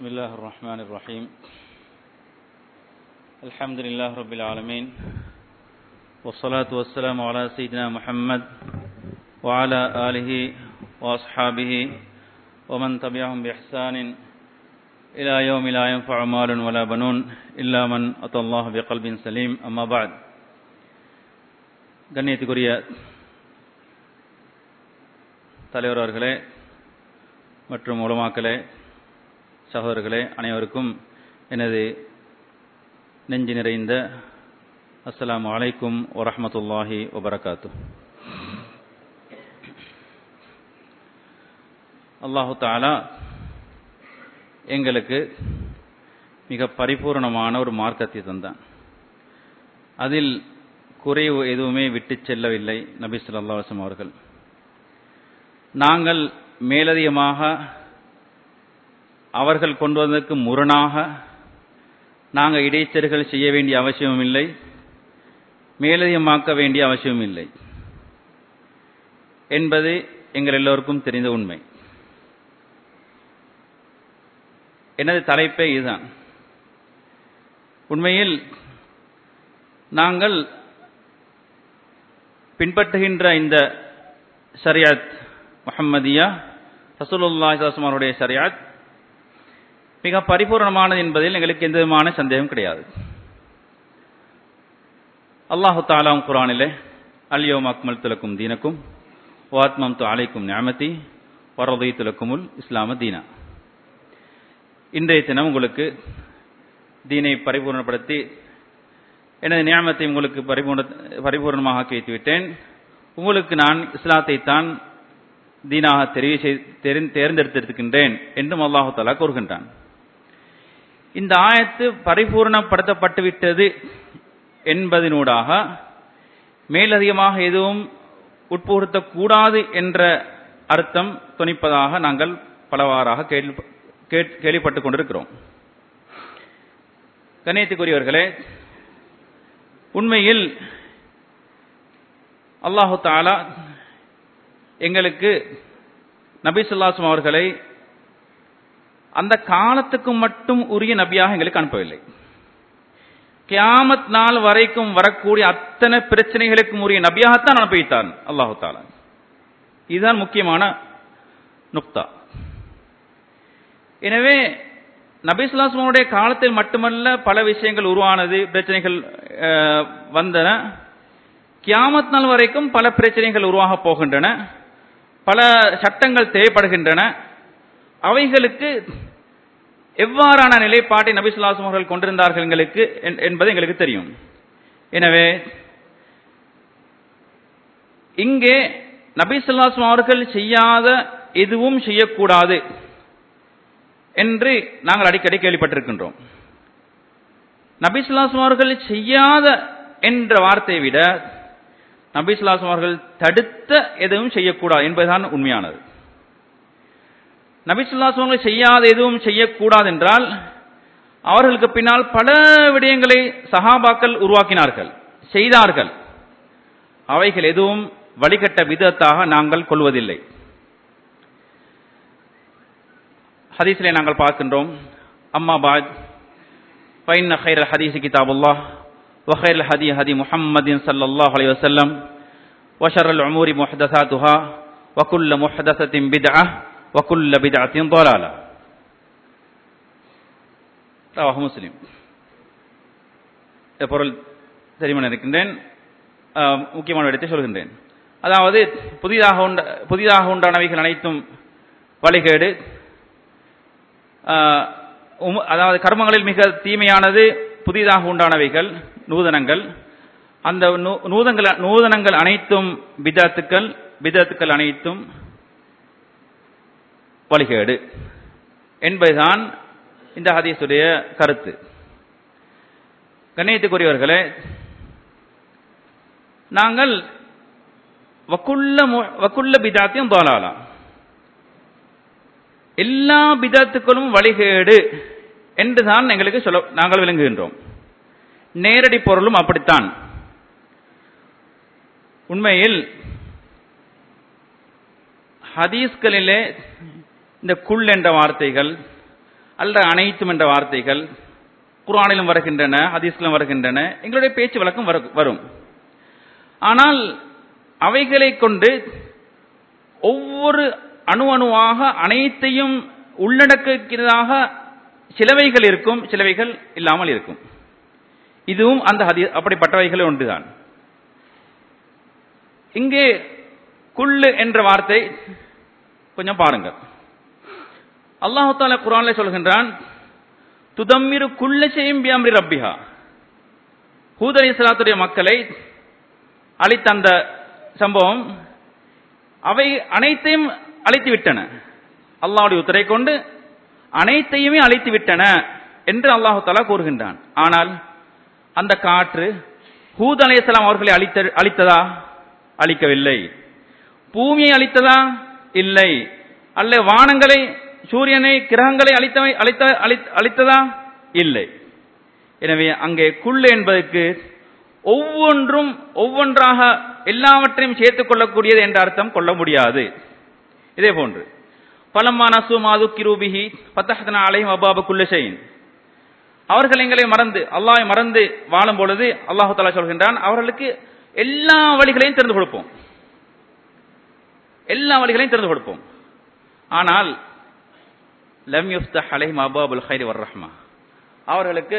بسم الله الرحمن الرحيم الحمد لله رب العالمين والصلاة والسلام على سيدنا محمد وعلى آله وأصحابه ومن تبعهم بإحسان إلى يوم لا ينفع مال ولا بنون إلا من أتى الله بقلب سليم أما بعد கண்ணியத்துக்குரிய தலைவர் அவர்களே மற்றும் உலமாக்களே சகோதரர்களே அனைவருக்கும் எனது நெஞ்சு நிறைந்த அஸ்ஸலாமு அலைக்கும் வரஹமத்துல்லாஹி வபரகாத்து அல்லாஹு தாலா எங்களுக்கு மிக பரிபூர்ணமான ஒரு மார்க்கத்தை தந்தான் அதில் குறைவு எதுவுமே விட்டு செல்லவில்லை நபி சொல்லா வசம் அவர்கள் நாங்கள் மேலதிகமாக அவர்கள் கொண்டு வந்ததற்கு முரணாக நாங்கள் இடைச்சர்கள் செய்ய வேண்டிய அவசியமும் இல்லை மேலதிகமாக்க வேண்டிய அவசியமும் இல்லை என்பது எங்கள் எல்லோருக்கும் தெரிந்த உண்மை எனது தலைப்பே இதுதான் உண்மையில் நாங்கள் பின்பற்றுகின்ற இந்த ஷரியாத் முஹம்மதியா ரசூலுல்லாஹிஸ்மாருடைய ஷரியாத் மிக பரிபூர்ணமானது என்பதில் எங்களுக்கு எந்த விதமான சந்தேகம் கிடையாது அல்லாஹு தாலாம் குரானிலே அல்யோம் அக்மல் துலக்கும் தீனக்கும் வாத்மம் து அலைக்கும் ஞாமதி வரதை துலக்குமுல் இஸ்லாம தீனா இன்றைய தினம் உங்களுக்கு தீனை பரிபூர்ணப்படுத்தி எனது நியாமத்தை உங்களுக்கு பரிபூர்ண பரிபூர்ணமாக ஆக்கி வைத்துவிட்டேன் உங்களுக்கு நான் இஸ்லாத்தை தான் தீனாக தெரிவு தேர்ந்தெடுத்திருக்கின்றேன் என்றும் அல்லாஹு தாலா கூறுகின்றான் இந்த ஆயத்து பரிபூர்ணப்படுத்தப்பட்டு விட்டது என்பதனூடாக மேலதிகமாக எதுவும் உட்புகுத்தக்கூடாது என்ற அர்த்தம் துணிப்பதாக நாங்கள் பலவாறாக கேள்விப்பட்டுக் கொண்டிருக்கிறோம் கணேத்துக்குரியவர்களே உண்மையில் அல்லாஹு தாலா எங்களுக்கு நபிசுல்லாஸ்லம் அவர்களை அந்த காலத்துக்கு மட்டும் உரிய நபியாக எங்களுக்கு அனுப்பவில்லை கியாமத் நாள் வரைக்கும் வரக்கூடிய அத்தனை பிரச்சனைகளுக்கும் உரிய நபியாகத்தான் அனுப்பி வைத்தான் அல்லாஹு தாலா இதுதான் முக்கியமான நுக்தா எனவே நபிசுல்லாஸ்லமுடைய காலத்தில் மட்டுமல்ல பல விஷயங்கள் உருவானது பிரச்சனைகள் வந்தன கியாமத் நாள் வரைக்கும் பல பிரச்சனைகள் உருவாக போகின்றன பல சட்டங்கள் தேவைப்படுகின்றன அவைகளுக்கு எவ்வாறான நிலைப்பாட்டை நபிசுல்லாசம் அவர்கள் கொண்டிருந்தார்கள் எங்களுக்கு என்பது எங்களுக்கு தெரியும் எனவே இங்கே நபிசுல்லாஸ்லாம் அவர்கள் செய்யாத எதுவும் செய்யக்கூடாது என்று நாங்கள் அடிக்கடி கேள்விப்பட்டிருக்கின்றோம் நபிசுல்லாஸ்லாம் அவர்கள் செய்யாத என்ற வார்த்தையை விட நபிசுல்லாஸ்லாம் அவர்கள் தடுத்த எதுவும் செய்யக்கூடாது என்பதுதான் உண்மையானது நபிசுல்லாஸ்லாம் அவர்கள் செய்யாத எதுவும் செய்யக்கூடாது என்றால் அவர்களுக்கு பின்னால் பல விடயங்களை சஹாபாக்கள் உருவாக்கினார்கள் செய்தார்கள் அவைகள் எதுவும் வழிகட்ட விதத்தாக நாங்கள் கொள்வதில்லை ஹதீஸிலே நாங்கள் பார்க்கின்றோம் அம்மா பாஜ் ஃபைன் خير الحديث كتاب الله وخير الهدي هدي محمد صلى الله عليه وسلم وشر الأمور محدثاتها وكل محدثة بدعة وكل بدعة ضلالة رواه مسلم பொருள் தெரியுமா இருக்கின்றேன் முக்கியமான இடத்தை சொல்கின்றேன் அதாவது புதிதாக உண்ட புதிதாக உண்டானவைகள் அனைத்தும் வழிகேடு அதாவது கர்மங்களில் மிக தீமையானது புதிதாக உண்டானவைகள் நூதனங்கள் அந்த நூதங்கள் நூதனங்கள் அனைத்தும் பிதத்துக்கள் பிதத்துக்கள் அனைத்தும் வழிகேடு என்பதுதான் இந்த ஹதீஸுடைய கருத்து கண்ணியத்துக்குரியவர்களே நாங்கள் வக்குள்ள வக்குள்ள பிதாத்தையும் தோலாலாம் எல்லா பிதத்துக்களும் வழிகேடு என்றுதான் எங்களுக்கு சொல்ல நாங்கள் விளங்குகின்றோம் நேரடி பொருளும் அப்படித்தான் உண்மையில் ஹதீஸ்களிலே இந்த குல் என்ற வார்த்தைகள் அல்ல அனைத்தும் என்ற வார்த்தைகள் குர்ஆனிலும் வருகின்றன ஹதீஸ்களும் வருகின்றன எங்களுடைய பேச்சு வழக்கம் வரு- வரும் ஆனால் அவைகளை கொண்டு ஒவ்வொரு அணு அணுவாக அனைத்தையும் உள்ளடக்குகிறதாக சிலவைகள் இருக்கும் சிலவைகள் இல்லாமல் இருக்கும் இதுவும் அந்த ஹதி அப்படிப்பட்டவைகள் ஒன்றுதான் இங்கே குள்ளு என்ற வார்த்தை கொஞ்சம் பாருங்க அல்லாஹு தாலா குரான்ல சொல்கின்றான் துதம்மிரு குள்ள செய்யும் பியாம்ரி ரப்பிஹா ஹூத் அலி இஸ்லாத்துடைய மக்களை அழித்த அந்த சம்பவம் அவை அனைத்தையும் அழித்து விட்டன அல்லாஹ்வுடைய உத்தரை கொண்டு அனைத்தையுமே அழித்து விட்டன என்று அல்லாஹு தஆலா கூறுகின்றான் ஆனால் அந்த காற்று ஹூத் அலைஹிஸ்ஸலாம் அவர்களை அழித்த அழித்ததா அழிக்கவில்லை பூமியை அழித்ததா இல்லை அல்ல வானங்களை சூரியனை கிரகங்களை அழித்தவை அழித்த அழித்- அழித்ததா இல்லை எனவே அங்கே குள்ளு என்பதற்கு ஒவ்வொன்றும் ஒவ்வொன்றாக எல்லாவற்றையும் சேர்த்துக் கொள்ளக்கூடியது என்ற அர்த்தம் கொள்ள முடியாது இதே போன்று பலம்மா நசு மாது கிரூபிஹி பத்தஹதனா அலைஹிம் அபாப குல்லஷைன் அவர்கள் எங்களை மறந்து அல்லாஹ்வை மறந்து வாழும் பொழுது அல்லாஹு தஆலா சொல்கின்றான் அவர்களுக்கு எல்லா வழிகளையும் திறந்து கொடுப்போம் எல்லா வழிகளையும் திறந்து கொடுப்போம் ஆனால் லம் யுஃப்தஹ் அலைஹிம் அபாபுல் ஹைரி வர் ரஹ்மா அவர்களுக்கு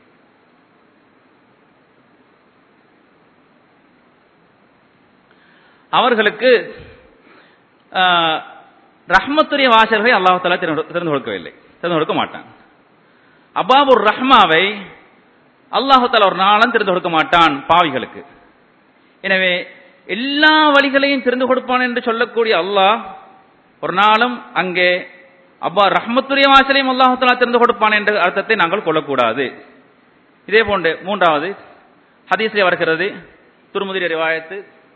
அவர்களுக்கு ஆஹ், ரஹ்மத்துடைய வாசல்களை அல்லாஹ் தஆலா திறந்து திறந்து கொடுக்கவில்லை திறந்து கொடுக்க மாட்டான் அபாபுர் ரஹ்மாவை அல்லாஹு தஆலா ஒரு நாளும் திறந்து கொடுக்க மாட்டான் பாவிகளுக்கு எனவே எல்லா வழிகளையும் திறந்து கொடுப்பான் என்று சொல்லக்கூடிய அல்லாஹ் ஒரு நாளும் அங்கே அப்பா ரஹ்மத்துடைய வாசலையும் அல்லாஹு தஆலா திறந்து கொடுப்பான் என்ற அர்த்தத்தை நாங்கள் கொள்ளக்கூடாது இதே போன்று மூன்றாவது ஹதீஸிலே வருகிறது துருமுதிரி ரிவாயத்து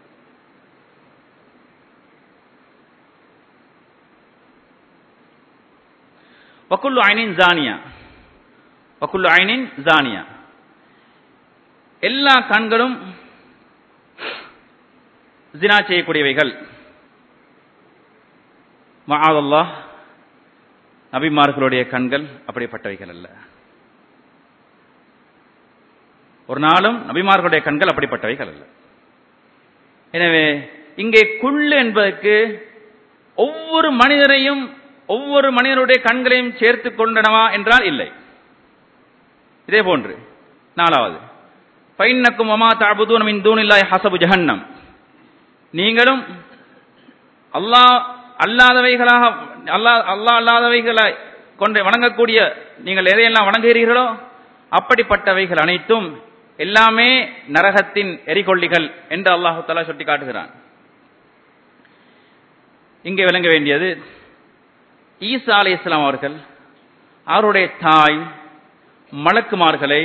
வக்குல்லு ஐனின் ஜானியா வக்குல்லு ஐனின் ஜானியா எல்லா கண்களும் ஜினா செய்யக்கூடியவைகள் மஆதல்லாஹ் நபிமார்களுடைய கண்கள் அப்படிப்பட்டவைகள் அல்ல ஒரு நாளும் நபிமார்களுடைய கண்கள் அப்படிப்பட்டவைகள் அல்ல எனவே இங்கே குள்ளு என்பதற்கு ஒவ்வொரு மனிதரையும் ஒவ்வொரு மனிதனுடைய கண்களையும் சேர்த்து கொண்டனவா என்றால் இல்லை இதே போன்று நாலாவது பைன்னக்கும் அமா தாபுதூன் மின் தூனில்லாய் ஹசபு ஜஹன்னம் நீங்களும் அல்லாஹ் அல்லாதவைகளாக அல்லாஹ் அல்லாஹ் அல்லாதவைகளை கொண்டு வணங்கக்கூடிய நீங்கள் எதையெல்லாம் வணங்குகிறீர்களோ அப்படிப்பட்டவைகள் அனைத்தும் எல்லாமே நரகத்தின் எரிகொள்ளிகள் என்று அல்லாஹு தஆலா சுட்டி காட்டுகிறான் இங்கே விளங்க வேண்டியது ஈசா அலை இஸ்லாம் அவர்கள் அவருடைய தாய் மலக்குமார்களை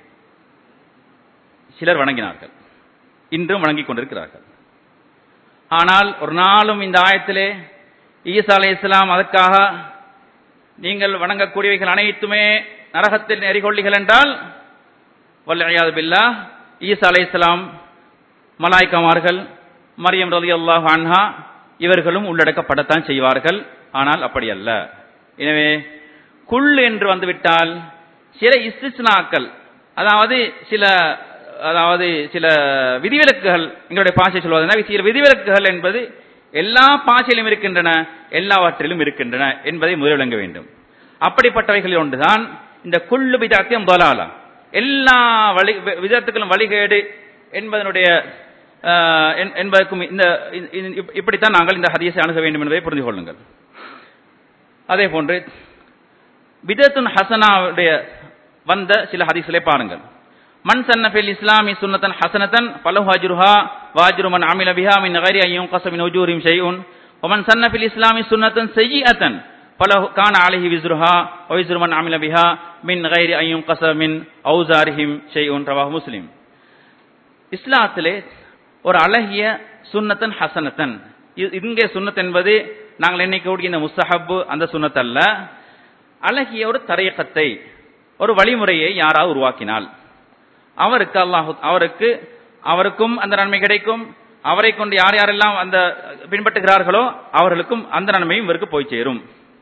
சிலர் வணங்கினார்கள் இன்றும் வணங்கிக் கொண்டிருக்கிறார்கள் ஆனால் ஒரு நாளும் இந்த ஆயத்திலே ஈசா அலை இஸ்லாம் அதற்காக நீங்கள் வணங்கக்கூடியவைகள் அனைத்துமே நரகத்தில் எரிகொள்ளிகள் என்றால் வல்லையாது பில்லா ஈசா அலை இஸ்லாம் மலாய்க்கமார்கள் மரியம் ரலி அல்லாஹ் அன்ஹா இவர்களும் உள்ளடக்கப்படத்தான் செய்வார்கள் ஆனால் அப்படி அல்ல எனவே குள் என்று வந்துவிட்டால் சில இஸ்திஸ்னாக்கள் அதாவது சில அதாவது சில விதிவிலக்குகள் எங்களுடைய பாஷை சொல்வதென்ன சில விதிவிலக்குகள் என்பது எல்லா பாஷையிலும் இருக்கின்றன எல்லாவற்றிலும் இருக்கின்றன என்பதை முதல் விளங்க வேண்டும் அப்படிப்பட்டவைகளில் ஒன்றுதான் இந்த குள்ளு விதாத்தியம் பலாலா எல்லா வழி விதத்துக்களும் வழிகேடு என்பதனுடைய ஆஹ், என்- என்பதற்கும் இந்த இந்த- இந்த- இப்படித்தான் நாங்கள் இந்த ஹதீஸை அணுக வேண்டும் என்பதை புரிந்து கொள்ளுங்கள் அதே போன்று பிதத்துன் ஹசனாவுடைய வந்த சில ஹதீஸ்களை பாருங்கள் மன் சன்னஃபில் இஸ்லாமி சுன்னத்தன் ஹசனத்தன் பலஹு அஜ்ருஹா வாஜ்ரு மன் அமில பிஹா மின் கைரி ஐயும் கஸமின் உஜூரிம் ஷைஉன் ومن سن في الإسلام سنة سيئة فله كان عليه وزرها ووزر من عمل بها من غير أن ينقص من أوزارهم شيء رواه مسلم இஸ்லாத்திலே ஒரு அழகிய சுன்னத்தன் ஹசனத்தன் இ- இங்கே சுன்னத் என்பது நாங்கள் எண்ணிக்கக்கூடிய இந்த முஸ்தஹப்பு அந்த சுன்னத் அல்ல அழகிய ஒரு தரையக்கத்தை ஒரு வழிமுறையை யாராவது உருவாக்கினால் அவருக்கு அல்லாஹு அவருக்கு அவருக்கும் அந்த நன்மை கிடைக்கும் அவரை கொண்டு யார் யாரெல்லாம் அந்த பின்பற்றுகிறார்களோ அவர்களுக்கும் அந்த நன்மையும் இவருக்கு போய் சேரும்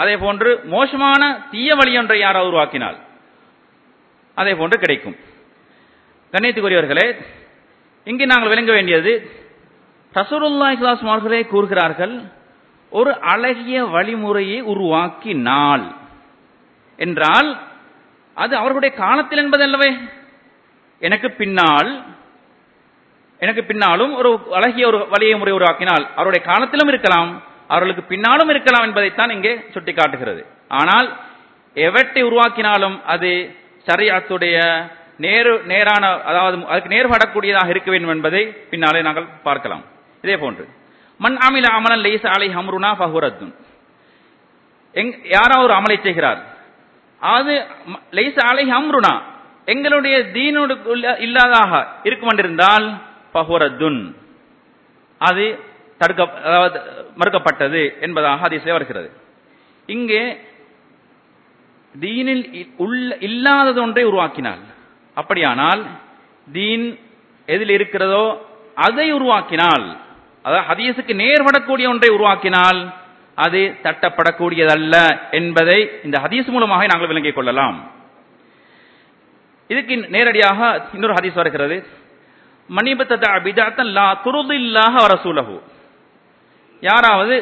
அதே போன்று மோசமான தீய வழி ஒன்றை யாராவது உருவாக்கினால் அதே போன்று கிடைக்கும் கண்ணியத்துக்குரியவர்களே இங்கே நாங்கள் விளங்க வேண்டியது ரசூலுல்லாஹி ஸல்லல்லாஹு அவர்களே கூறுகிறார்கள் ஒரு அழகிய வழிமுறையை உருவாக்கினால் என்றால் அது அவர்களுடைய காலத்தில் என்பதல்லவே எனக்கு பின்னால் எனக்கு பின்னாலும் ஒரு அழகிய ஒரு வழியை முறை உருவாக்கினால் அவருடைய காலத்திலும் இருக்கலாம் அவர்களுக்கு பின்னாலும் இருக்கலாம் என்பதைத்தான் இங்கே சுட்டி காட்டுகிறது ஆனால் எவற்றை உருவாக்கினாலும் அது சரியாத்துடைய நேரு நேரான அதாவது அதுக்கு நேர்படக்கூடியதாக இருக்க வேண்டும் என்பதை பின்னாலே நாங்கள் பார்க்கலாம் இதே போன்று மண் அமில அமலன் லைஸ் அலை ஹம்ருனா ஃபஹுரத்துன் எங் யாராவது ஒரு அமலை செய்கிறார் அது ம- லைஸ் அலை ஹம்ருனா எங்களுடைய தீனோடு இல்லாதாக இருக்கும் என்றிருந்தால் பஹுரத்துன் அது தடுக்க அதாவது மறுக்கப்பட்டது என்பதாக ஹதீஸிலே வருகிறது இங்கே தீனில் இ- உள்ள இல்லாதது ஒன்றை உருவாக்கினால் அப்படியானால் தீன் எதில் இருக்கிறதோ அதை உருவாக்கினால் அதாவது ஹதீஸுக்கு நேர்படக்கூடிய ஒன்றை உருவாக்கினால் அது தட்டப்படக்கூடியதல்ல என்பதை இந்த ஹதீஸ் மூலமாக நாங்கள் விளங்கிக் கொள்ளலாம் இதுக்கு நேரடியாக இன்னொரு ஹதீஸ் வருகிறது மணிபத்த பிதாத்தன் லா துருதில்லாக வரசூலகு யாராவது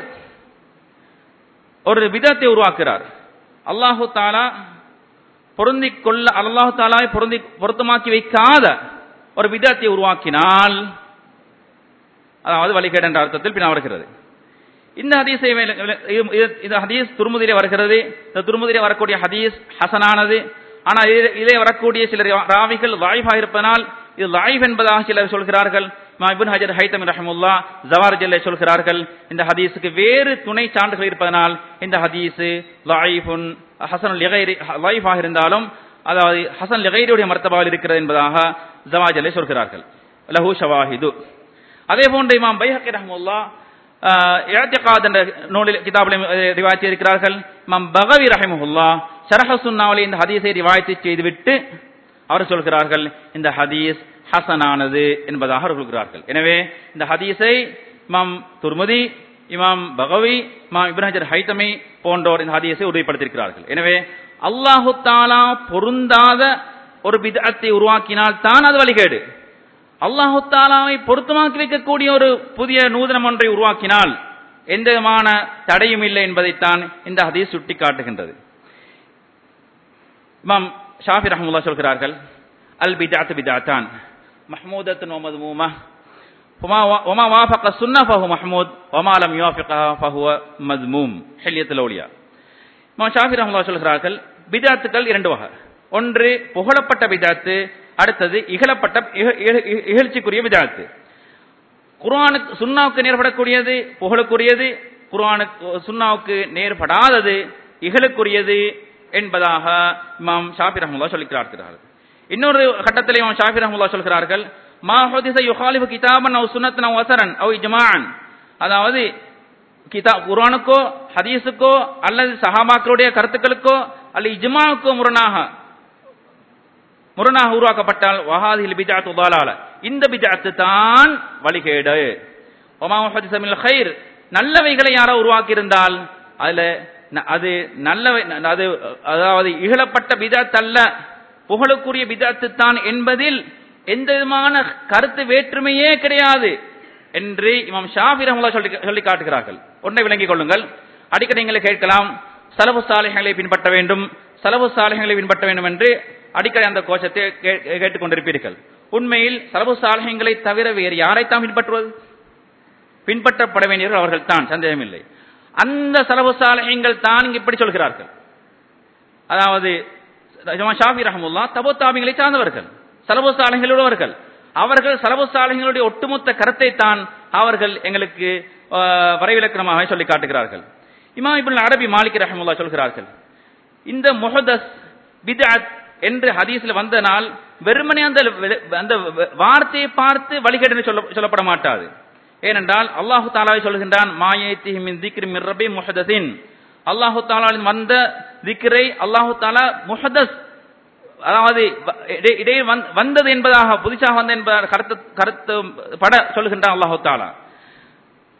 ஒரு விதத்தை உருவாக்குறார் அல்லாஹு தாலா பொருந்திக் கொள்ள அல்லாஹு தாலாவை பொருந்தி பொருத்தமாக்கி வைக்காத ஒரு விதத்தை உருவாக்கினால் அதாவது வழிகேடு என்ற அர்த்தத்தில் பின்னால் வருகிறது இந்த ஹதீஸை வே- இது- இது- இந்த ஹதீஸ் துருமுதிலே வருகிறது இந்த துருமுதிலே வரக்கூடிய ஹதீஸ் ஹசனானது ஆனால் இதிலே- இதிலே வரக்கூடிய சில ராவிகள் வாய்ஃபாக இருப்பதனால் இது லாயிப் என்பதாக சிலர் சொல்கிறார்கள் இமாம் இப்னு ஹஜர் ஹைத்தம் ரஹமுல்லா ஜவார் ஜல்லை சொல்கிறார்கள் இந்த ஹதீஸுக்கு வேறு துணை சான்றுகள் இருப்பதனால் இந்த ஹதீஸ் லாயிஃபுன் ஹசன் லாயிஃபாக இருந்தாலும் அதாவது ஹசன் லிகைரியுடைய மர்த்தபாவில் இருக்கிறது என்பதாக ஜவார் ஜல்லை சொல்கிறார்கள் லஹு ஷவாஹிது அதே போன்று இமாம் பைஹக்கி ரஹமுல்லா இழத்திகாத் என்ற நூலில் கிதாபில் ரிவாய்ச்சி இருக்கிறார்கள் இமாம் பகவி ரஹிமஹுல்லா ஷரஹ சுன்னாவிலே இந்த ஹதீஸை ரிவாய்ச்சி செய்துவிட்டு அவர் சொல்கிறார்கள் இந்த ஹதீஸ் ஹசனானது என்பதாக அவர் சொல்கிறார்கள் எனவே இந்த ஹதீஸை இமாம் துர்முதி இமாம் பகவி இமாம் இப்னு ஹஜர் ஹைத்தமி போன்றோர் இந்த ஹதீஸை உறுதிப்படுத்தியிருக்கிறார்கள் எனவே அல்லாஹு தாலா பொருந்தாத ஒரு பிதத்தை உருவாக்கினால் தான் அது வழிகேடு அல்லாஹு தாலாவை பொருத்தமாக்கி வைக்கக்கூடிய ஒரு புதிய நூதனம் ஒன்றை உருவாக்கினால் எந்த விதமான தடையும் இல்லை என்பதைத்தான் இந்த ஹதீஸ் சுட்டி காட்டுகின்றது இமாம் ஷாஃபி ரஹமுல்லா சொல்கிறார்கள் அல் பிதாத் பிதாத்தான் மஹ்மூதத்துன் ஒமது மூமா وما وافق السنة فهو محمود وما لم يوافقها فهو مذموم حلية الأولياء இமாம் ஷாஃபி ரஹமுல்லா சொல்கிறார்கள் பிதாத்துக்கள் இரண்டு வகை ஒன்று புகழப்பட்ட பிதாத்து அடுத்தது இகழப்பட்ட இக- இக- இக- இகழ்ச்சிக்குரிய பிதாத்து குர்ஆனுக்கு சுன்னாவுக்கு நேர்படக்கூடியது புகழுக்குரியது குர்ஆனுக்கு சுன்னாவுக்கு நேர்படாதது இகழுக்குரியது என்பதாக இமாம் ஷாஃபி ரஹமுல்லா சொல்லிக்கிறார்கள் இன்னொரு கட்டத்தில் இமாம் ஷாஃபி ரஹமுல்லா சொல்கிறார்கள் மா ஹுதிஸ யுகாலிஃபு கிதாபன் அவ் சுன்னத்தன் அவ் வசரன் அவ் இஜ்மான் அதாவது கிதா குர்ஆனுக்கோ ஹதீஸுக்கோ அல்லது சஹாபாக்களுடைய கருத்துக்களுக்கோ அல்லது இஜ்மாவுக்கோ முரணாக முரணாக உருவாக்கப்பட்டால் வஹாதில் பிஜாத்து தாலால இந்த பிஜாத்து தான் வழிகேடு ஒமா முஹதிஸ மினல் கைர் நல்லவைகளை யாரோ உருவாக்கி இருந்தால் அதுல ந- அது நல்லவை ந- அது அதாவது இகழப்பட்ட பிதாத் அல்ல புகழுக்குரிய பிதாத்து தான் என்பதில் எந்த விதமான கருத்து வேற்றுமையே கிடையாது என்று இமாம் ஷாஃபி ரஹ்மத்துல்லாஹி சொல்லி சொல்லி காட்டுகிறார்கள் ஒன்றை விளங்கிக் கொள்ளுங்கள் அடிக்கடி நீங்களே கேட்கலாம் சலபு சாலைகளை பின்பற்ற வேண்டும் சலபு சாலைகளை பின்பற்ற வேண்டும் என்று அடிக்கடி அந்த கோஷத்தை கே- கேட்டுக்கொண்டிருப்பீர்கள் உண்மையில் சலபு சாலைகளை தவிர வேறு யாரைத்தான் பின்பற்றுவது பின்பற்றப்பட வேண்டியவர்கள் அவர்கள் தான் சந்தேகமில்லை அந்த சலபு சாலைகள் தான் இங்கு இப்படி சொல்கிறார்கள் அதாவது இமாம் ஷாஃபி ரஹமுல்லா தபோ தாபிகளை சார்ந்தவர்கள் சலபு சாலைகள் உள்ளவர்கள் அவர்கள் சலபு சாலைகளுடைய ஒட்டுமொத்த கருத்தை தான் அவர்கள் எங்களுக்கு ஆஹ், வரைவிலக்கணமாக சொல்லி காட்டுகிறார்கள் இமாம் இப்னு அரபி மாலிக் ரஹமுல்லா சொல்கிறார்கள் இந்த முஹதஸ் பித்அத் என்று ஹதீஸ்ல வந்தனால் வெறுமனே அந்த வெ- அந்த வெ- வார்த்தையை பார்த்து வழிகேடு சொல்ல சொல்லப்பட மாட்டாது ஏனென்றால் அல்லாஹு தாலாவை சொல்கின்றான் மாயேத்தி மின் திக்ரி மின் ரபி முஹதஸின் அல்லாஹு தாலாவின் வந்த திக்ரை அல்லாஹு தாலா முஹதஸ் அதாவது வ- இடை- இடையே வந்- வந்தது என்பதாக புதுசாக வந்த என்பதாக கருத்து கருத்து பட சொல்கின்றான் அல்லாஹு தாலா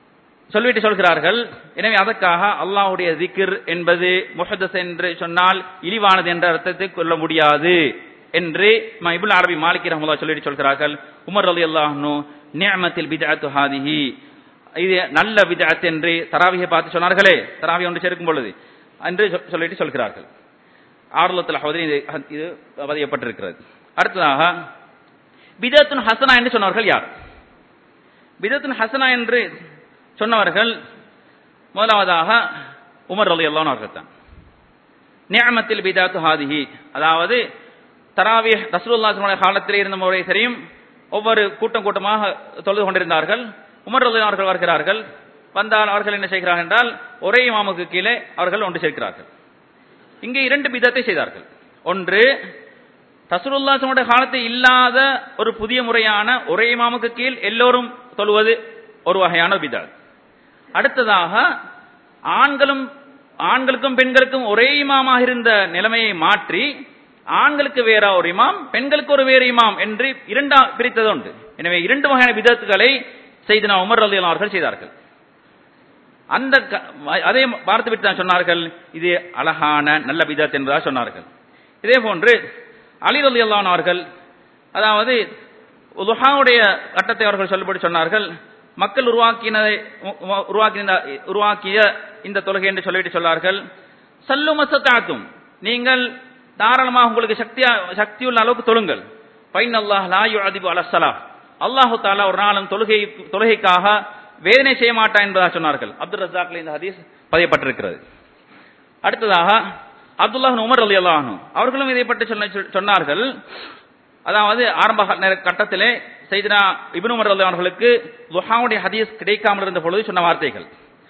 சொல்லிட்டு சொல்கிறார்கள் எனவே அதற்காக அல்லாஹ்வுடைய திக்ர் என்பது முஹதஸ் என்று சொன்னால் இழிவானது என்ற அர்த்தத்தை கொள்ள முடியாது என்று இமாம் இப்னு அரபி மாலிகி ரஹ்மத்துல்லாஹி சொல்லிட்டு சொல்கிறார்கள் உமர் ரலியல்லாஹு அன்ஹு நிஅமத்தில் பித்அத்து ஹாதிஹி இது நல்ல பித்அத் என்று தராவியை பார்த்து சொன்னார்களே தராவி ஒன்று சேர்க்கும் பொழுது என்று சொ- சொல்லிட்டு சொல்கிறார்கள் ஆர்லத்தில் ஹவதில் இது இது பதியப்பட்டிருக்கிறது அடுத்ததாக பிதத்துன் ஹசனா என்று சொன்னவர்கள் யார் பிதத்துன் ஹசனா என்று சொன்னவர்கள் முதலாவதாக உமர் அலி அல்லான் அவர்கள் தான் நியமத்தில் பிதாத்து ஹாதிஹி அதாவது தராவி ரசூலுல்லாஹி காலத்தில் இருந்த முறை தெரியும் ஒவ்வொரு கூட்டம் கூட்டமாக தொழுது கொண்டிருந்தார்கள் உமர் அலி அவர்கள் வருகிறார்கள் வந்தால் அவர்கள் என்ன செய்கிறார்கள் என்றால் ஒரே இமாமுக்கு கீழே அவர்கள் ஒன்று சேர்க்கிறார்கள் இங்கே இரண்டு பிதத்தை செய்தார்கள் ஒன்று ரசூலுல்லாஹினுடைய காலத்தில் இல்லாத ஒரு புதிய முறையான ஒரே இமாமுக்கு கீழ் எல்லோரும் தொழுவது ஒரு வகையான பிதாத் அடுத்ததாக ஆண்களும் ஆண்களுக்கும் பெண்களுக்கும் ஒரே இமாமாக இருந்த நிலைமையை மாற்றி ஆண்களுக்கு வேற ஒரு இமாம் பெண்களுக்கு ஒரு வேறு இமாம் என்று இரண்டா பிரித்தது உண்டு எனவே இரண்டு வகையான விதத்துகளை செய்தனா உமர் ரலி அவர்கள் செய்தார்கள் அந்த க- அதை பார்த்துவிட்டு தான் சொன்னார்கள் இது அழகான நல்ல பிதத் என்பதாக சொன்னார்கள் இதே போன்று அலி ரலி அவர்கள் அதாவது லுஹாவுடைய கட்டத்தை அவர்கள் சொல்லப்படி சொன்னார்கள் மக்கள் உருவாக்கினதை உ- உ- உருவாக்கின உருவாக்கிய இந்த தொழுகை என்று சொல்லிட்டு சொன்னார்கள் சல்லு மசத்தாத்தும் நீங்கள் தாராளமாக உங்களுக்கு சக்தியா சக்தியுள்ள அளவுக்கு தொழுங்கள் பைன் அல்லாஹ் லா யுஅதிபு அலஸ்ஸலா அல்லாஹு தாலா ஒரு நாளும் தொழுகை தொழுகைக்காக வேதனை செய்ய மாட்டான் என்பதாக சொன்னார்கள் அப்துல் ரஜாக்ல இந்த ஹதீஸ் பதியப்பட்டிருக்கிறது அடுத்ததாக அப்துல்லாஹ் உமர் அலி அல்லாஹு அவர்களும் இதை பற்றி சொன்ன சொன்னார்கள் அதாவது ஆரம்ப க- நேர- கட்டத்திலே செய்தினா இப்னு உமர் அலி அவர்களுக்கு லுஹாவுடைய ஹதீஸ் கிடைக்காமல் இருந்த பொழுது சொன்ன வார்த்தைகள்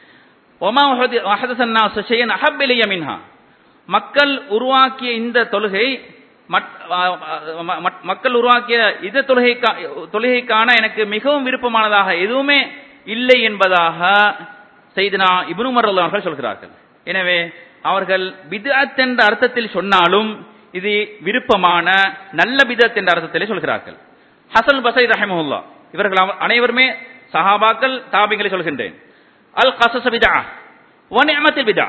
ஒமா வஹதசன்னா சுஷையன் அஹப்பிலிய மின்ஹா மக்கள் உருவாக்கிய இந்த தொழுகை மட்- அ- அ- ம- மக்கள் உருவாக்கிய இந்த தொழுகை தொழுகைக்கான எனக்கு மிகவும் விருப்பமானதாக எதுவுமே இல்லை என்பதாக செய்தினா இப்னு உமர் ரலியல்லாஹு அவர்கள் சொல்கிறார்கள் எனவே அவர்கள் பித்அத் என்ற அர்த்தத்தில் சொன்னாலும் இது விருப்பமான நல்ல பிதத் என்ற அர்த்தத்திலே சொல்கிறார்கள் ஹசன் பசை ரஹிமஹுல்லா இவர்கள் அவ- அனைவருமே சஹாபாக்கள் தாபிகளை சொல்கின்றேன் அல் கசச பிதா வனிஅமத்தில் பிதா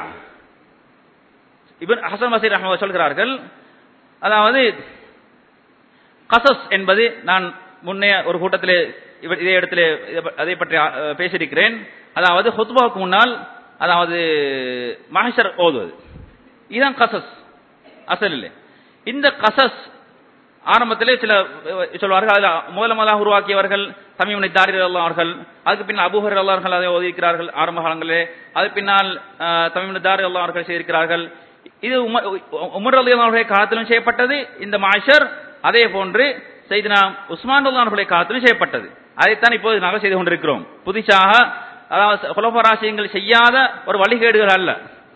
இப்னு ஹசன் பசை ரஹ்மஹுல்லா சொல்கிறார்கள் அதாவது கசஸ் என்பது நான் முன்னே ஒரு கூட்டத்திலே இவ- இதே இடத்திலே இதை ப- அதை பற்றி அஹ், பேசியிருக்கிறேன் அதாவது ஹுத்பாவுக்கு முன்னால் அதாவது மஹஷர் ஓதுவது இதுதான் கசஸ் அசல் இல்லை இந்த கசஸ் ஆரம்பத்திலே சில அஹ், சொல்வார்கள் அதில் முதல் முதலாக உருவாக்கியவர்கள் தமிழ் தாரி அல்லா அவர்கள் அதுக்கு பின்னால் அபூஹர் அல்லா அவர்கள் அதை ஓதியிருக்கிறார்கள் ஆரம்ப காலங்களிலே அது பின்னால் தமிழ் தாரி அல்லா அவர்கள் செய்திருக்கிறார்கள் இது உமர் உமர் அலி அவர்களுடைய காலத்திலும் செய்யப்பட்டது இந்த மாஷர் அதே போன்று செய்தினா உஸ்மான் அல்லா அவர்களுடைய காலத்திலும் செய்யப்பட்டது அதைத்தான் இப்போது நாங்கள் செய்து கொண்டிருக்கிறோம் புதிசாக அதாவது குலபராசியங்கள் செய்யாத ஒரு வழிகேடுகள் அல்ல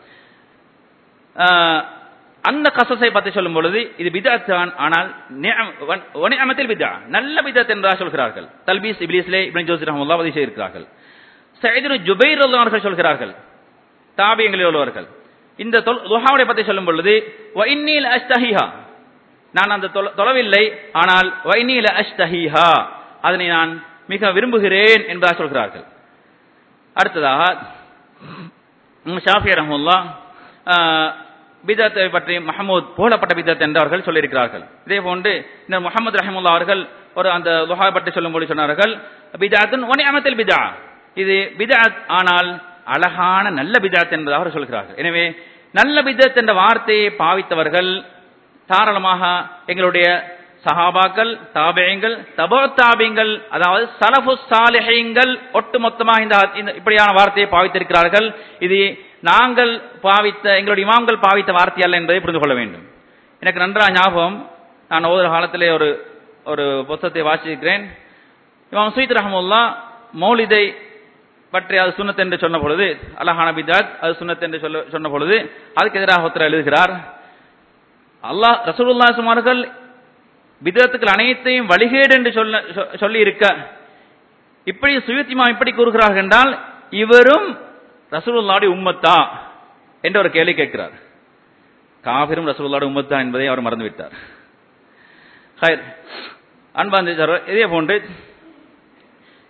ஆஹ், அந்த கசஸை பற்றி சொல்லும் பொழுது இது பிதாத் தான் ஆனால் ஒனிஅமத்தில் பிதா நல்ல பிதாத் என்றாக சொல்கிறார்கள் தல்பீஸ் இப்லீஸ்லே இப்னு ஜோசி ரஹ்மத்துல்லாஹ் பதிவு செய்திருக்கிறார்கள் சைதுரு ஜுபைர் ரலியல்லாஹு அவர்கள் சொல்கிறார்கள் தாபியங்களில் உள்ளவர்கள் இந்த தொல்- துஹாவுடைய பற்றி சொல்லும் பொழுது வைநீல் அஸ்தஹிஹா நான் அந்த தொல- தொலைவில்லை ஆனால் வைநீல அஸ்தஹிஹா அதனை நான் மிக விரும்புகிறேன் என்பதாக சொல்கிறார்கள் அடுத்ததாக உம் ஷாஃபி ரஹமுல்லா பிதத்தை பற்றி மஹமூத் புகழப்பட்ட பிதத் என்று அவர்கள் சொல்லியிருக்கிறார்கள் இதே போன்று இந்த முகமது ரஹமுல்லா அவர்கள் ஒரு அந்த லுஹா பற்றி சொல்லும்போது சொன்னார்கள் பிதாத்துன் ஒனி அமத்தில் பிதா இது பிதாத் ஆனால் அழகான நல்ல பிதாத் என்பதாக அவர் சொல்கிறார்கள் எனவே நல்ல பிதத் என்ற வார்த்தையை பாவித்தவர்கள் தாராளமாக எங்களுடைய சஹாபாக்கள் தாபியங்கள் தபோ தாபியங்கள் அதாவது சலஃபு சாலிஹீங்கள் ஒட்டுமொத்தமாக இந்த இந்த இப்படியான வார்த்தையை பாவித்திருக்கிறார்கள் இது நாங்கள் பாவித்த எங்களுடைய இமாம்கள் பாவித்த வார்த்தை அல்ல என்பதை புரிந்து கொள்ள வேண்டும் எனக்கு நன்றாக ஞாபகம் நான் ஒவ்வொரு காலத்திலே ஒரு ஒரு புத்தகத்தை வாசிக்கிறேன் இமாம் சுயத் ரஹமுல்லா மௌலிதை பற்றி அது சுன்னத் என்று சொன்ன பொழுது அல்லாஹான பிதாத் அது சுன்னத் என்று சொல்ல சொன்ன பொழுது அதுக்கு எதிராக ஒருத்தர் எழுதுகிறார் அல்லாஹ் ரசூலுல்லாஹி சுமார்கள் பிதத்துக்கள் அனைத்தையும் வழிகேடு என்று சொல்ல சொ- சொல்லி இருக்க இப்படி சுயத்திமா இப்படி கூறுகிறார்கள் என்றால் இவரும் ரசூலுல்லாஹி உம்மத்தா என்று ஒரு கேள்வி கேட்கிறார் காபிரும் ரசூலுல்லாஹி உம்மத்தா என்பதை அவர் மறந்துவிட்டார் ஹைர் அன்பாந்த இதே போன்று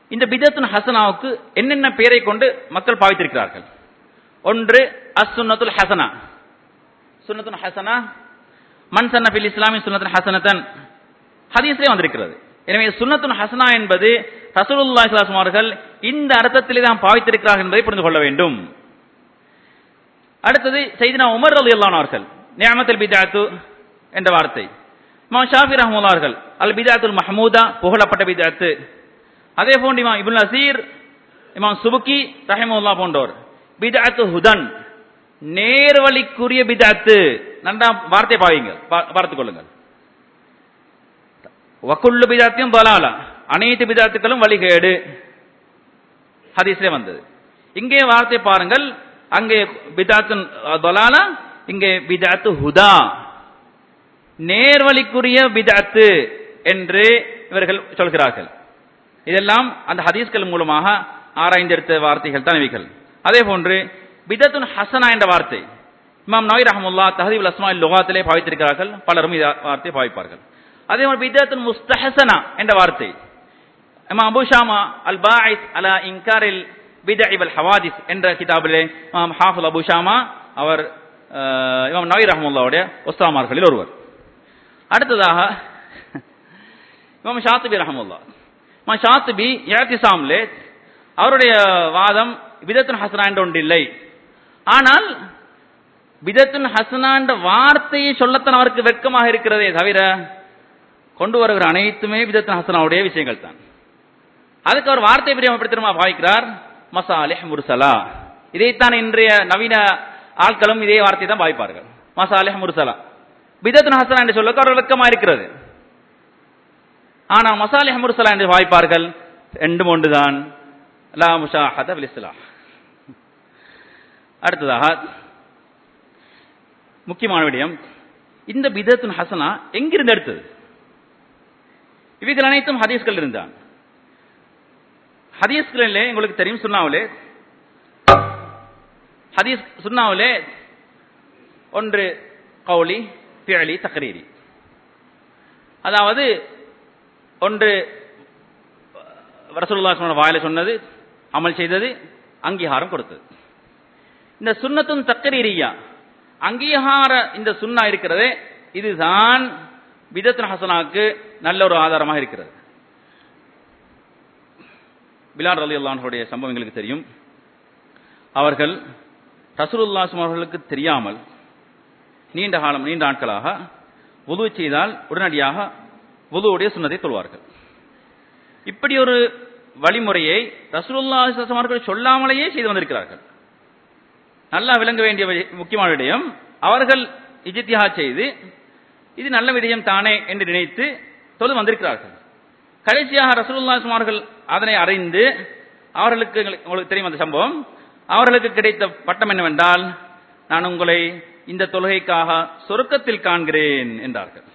இந்த பிதத்துன் ஹசனாவுக்கு என்னென்ன பெயரை கொண்டு மக்கள் பாவித்திருக்கிறார்கள் ஒன்று அஸ் சுன்னத்துல் ஹசனா சுன்னத்துல் ஹசனா மன் சன்ன பில் இஸ்லாமி சுன்னத்துல் ஹசனத்தன் ஹதீஸ்லே வந்திருக்கிறது எனவே சுன்னத்துல் ஹசனா என்பது ரசூலுல்லாஹி ஸல்லல்லாஹு அலைஹி அவர்கள் இந்த அர்த்தத்திலே தான் பாவித்திருக்கிறார்கள் என்பதை புரிந்து கொள்ள வேண்டும் அடுத்தது செய்தினா உமர் ரலியல்லாஹு அன்ஹு அவர்கள் நிஅமத்துல் பிதாத்து என்ற வார்த்தை இமாம் ஷாஃபி ரஹ்மத்துல்லாஹி அவர்கள் அல் பிதாத்துல் மஹ்மூதா புகழப்பட்ட பிதாத்து அதே போன்று இமாம் இப்னு அசீர் இமாம் சுபுக்கி ரஹிமவுல்லா போன்றோர் பிதாத்து ஹுதன் நேர்வழிக்குரிய பிதாத்து நன்றா வார்த்தை பாவீங்க பார்த்துக் கொள்ளுங்கள் வக்குள்ளு பிதாத்தியும் பலாலா அனைத்து பிதாத்துக்களும் வழிகேடு ஹதீஸ்லே வந்தது இங்கே வார்த்தை பாருங்கள் அங்கே பிதாத்து பலாலா இங்கே பிதாத்து ஹுதா நேர்வழிக்குரிய பிதாத்து என்று இவர்கள் சொல்கிறார்கள் இதெல்லாம் அந்த ஹதீஸ்கள் மூலமாக ஆராய்ந்தெடுத்த வார்த்தைகள் தான் இவைகள் அதே போன்று பிதத்துன் ஹசனா என்ற வார்த்தை இமாம் நோய் ரஹமுல்லா தஹதீப் அஸ்மா லுகாத்திலே பாவித்திருக்கிறார்கள் பலரும் இந்த வார்த்தையை பாவிப்பார்கள் அதே மாதிரி பிதத்துன் முஸ்தஹசனா என்ற வார்த்தை இமாம் அபு ஷாமா அல் பாயிஸ் அலா இன்காரில் பிதஇ வல் ஹவாதிஸ் என்ற கிதாபிலே இமாம் ஹாஃபுல் அபு ஷாமா அவர் இமாம் நோய் ரஹமுல்லாவுடைய உஸ்தாமார்களில் ஒருவர் அடுத்ததாக இமாம் ஷாத்திபி ரஹமுல்லா இமாம் ஷாத்திபி ஏத்திசாம்லே அவருடைய வாதம் பிதத்துன் ஹசனா என்ற ஒன்று இல்லை ஆனால் பிதத்துன் ஹசனா என்ற வார்த்தையை சொல்லத்தான் அவருக்கு வெட்கமாக இருக்கிறதே தவிர கொண்டு வருகிற அனைத்துமே பிதத்துன் ஹசனாவுடைய விஷயங்கள் தான் அதுக்கு அவர் வார்த்தை பிரியமப்படுத்தினமா பாவிக்கிறார் மசாலிஹ் முர்சலா இதைத்தான் இன்றைய நவீன ஆட்களும் இதே வார்த்தை தான் பாவிப்பார்கள் மசாலிஹ் முர்சலா பிதத்துன் ஹசனா என்று சொல்லுக்கு அவர் வெட்கமாக இருக்கிறது ஆனால் மசாலிஹ் முர்சலா என்று வாய்ப்பார்கள் ரெண்டும் ஒன்றுதான் லா முஷாஹத வில் இஸ்லாம் அடுத்ததாக முக்கியமான விடயம் இந்த பிதத்துன் ஹசனா எங்கிருந்து எடுத்தது இவைகள் அனைத்தும் ஹதீஸ்கள் இருந்தான் ஹதீஸ்களிலே உங்களுக்கு தெரியும் சுண்ணாவிலே ஹதீஸ் சுண்ணாவிலே ஒன்று கௌலி பிழலி தக்ரீரி அதாவது ஒன்று ரசூலுல்லா சொன்ன வாயில சொன்னது அமல் செய்தது அங்கீகாரம் கொடுத்தது இந்த சுன்னத்தும் தக்கரீரியா அங்கீகார இந்த சுண்ணா இருக்கிறதே இதுதான் பிதத்துன் ஹசனாக்கு நல்ல ஒரு ஆதாரமாக இருக்கிறது பிலால் அலி அல்லாஹுடைய சம்பவம் எங்களுக்கு தெரியும் அவர்கள் ரசூலுல்லாஸ் அவர்களுக்கு தெரியாமல் நீண்ட காலம் நீண்ட நாட்களாக உது செய்தால் உடனடியாக உதுவுடைய சுண்ணத்தை தொழுவார்கள் இப்படி ஒரு வழிமுறையை ரசூலுல்லா அவர்கள் சொல்லாமலேயே செய்து வந்திருக்கிறார்கள் நல்லா விளங்க வேண்டிய முக்கியமான விடயம் அவர்கள் இஜித்தியா செய்து இது நல்ல விடயம் தானே என்று நினைத்து தொழுது வந்திருக்கிறார்கள் கடைசியாக ரசூலுல்லா அவர்கள் அதனை அறிந்து அவர்களுக்கு உங்களுக்கு தெரியும் அந்த சம்பவம் அவர்களுக்கு கிடைத்த பட்டம் என்னவென்றால் நான் உங்களை இந்த தொழுகைக்காக சொருக்கத்தில் காண்கிறேன் என்றார்கள்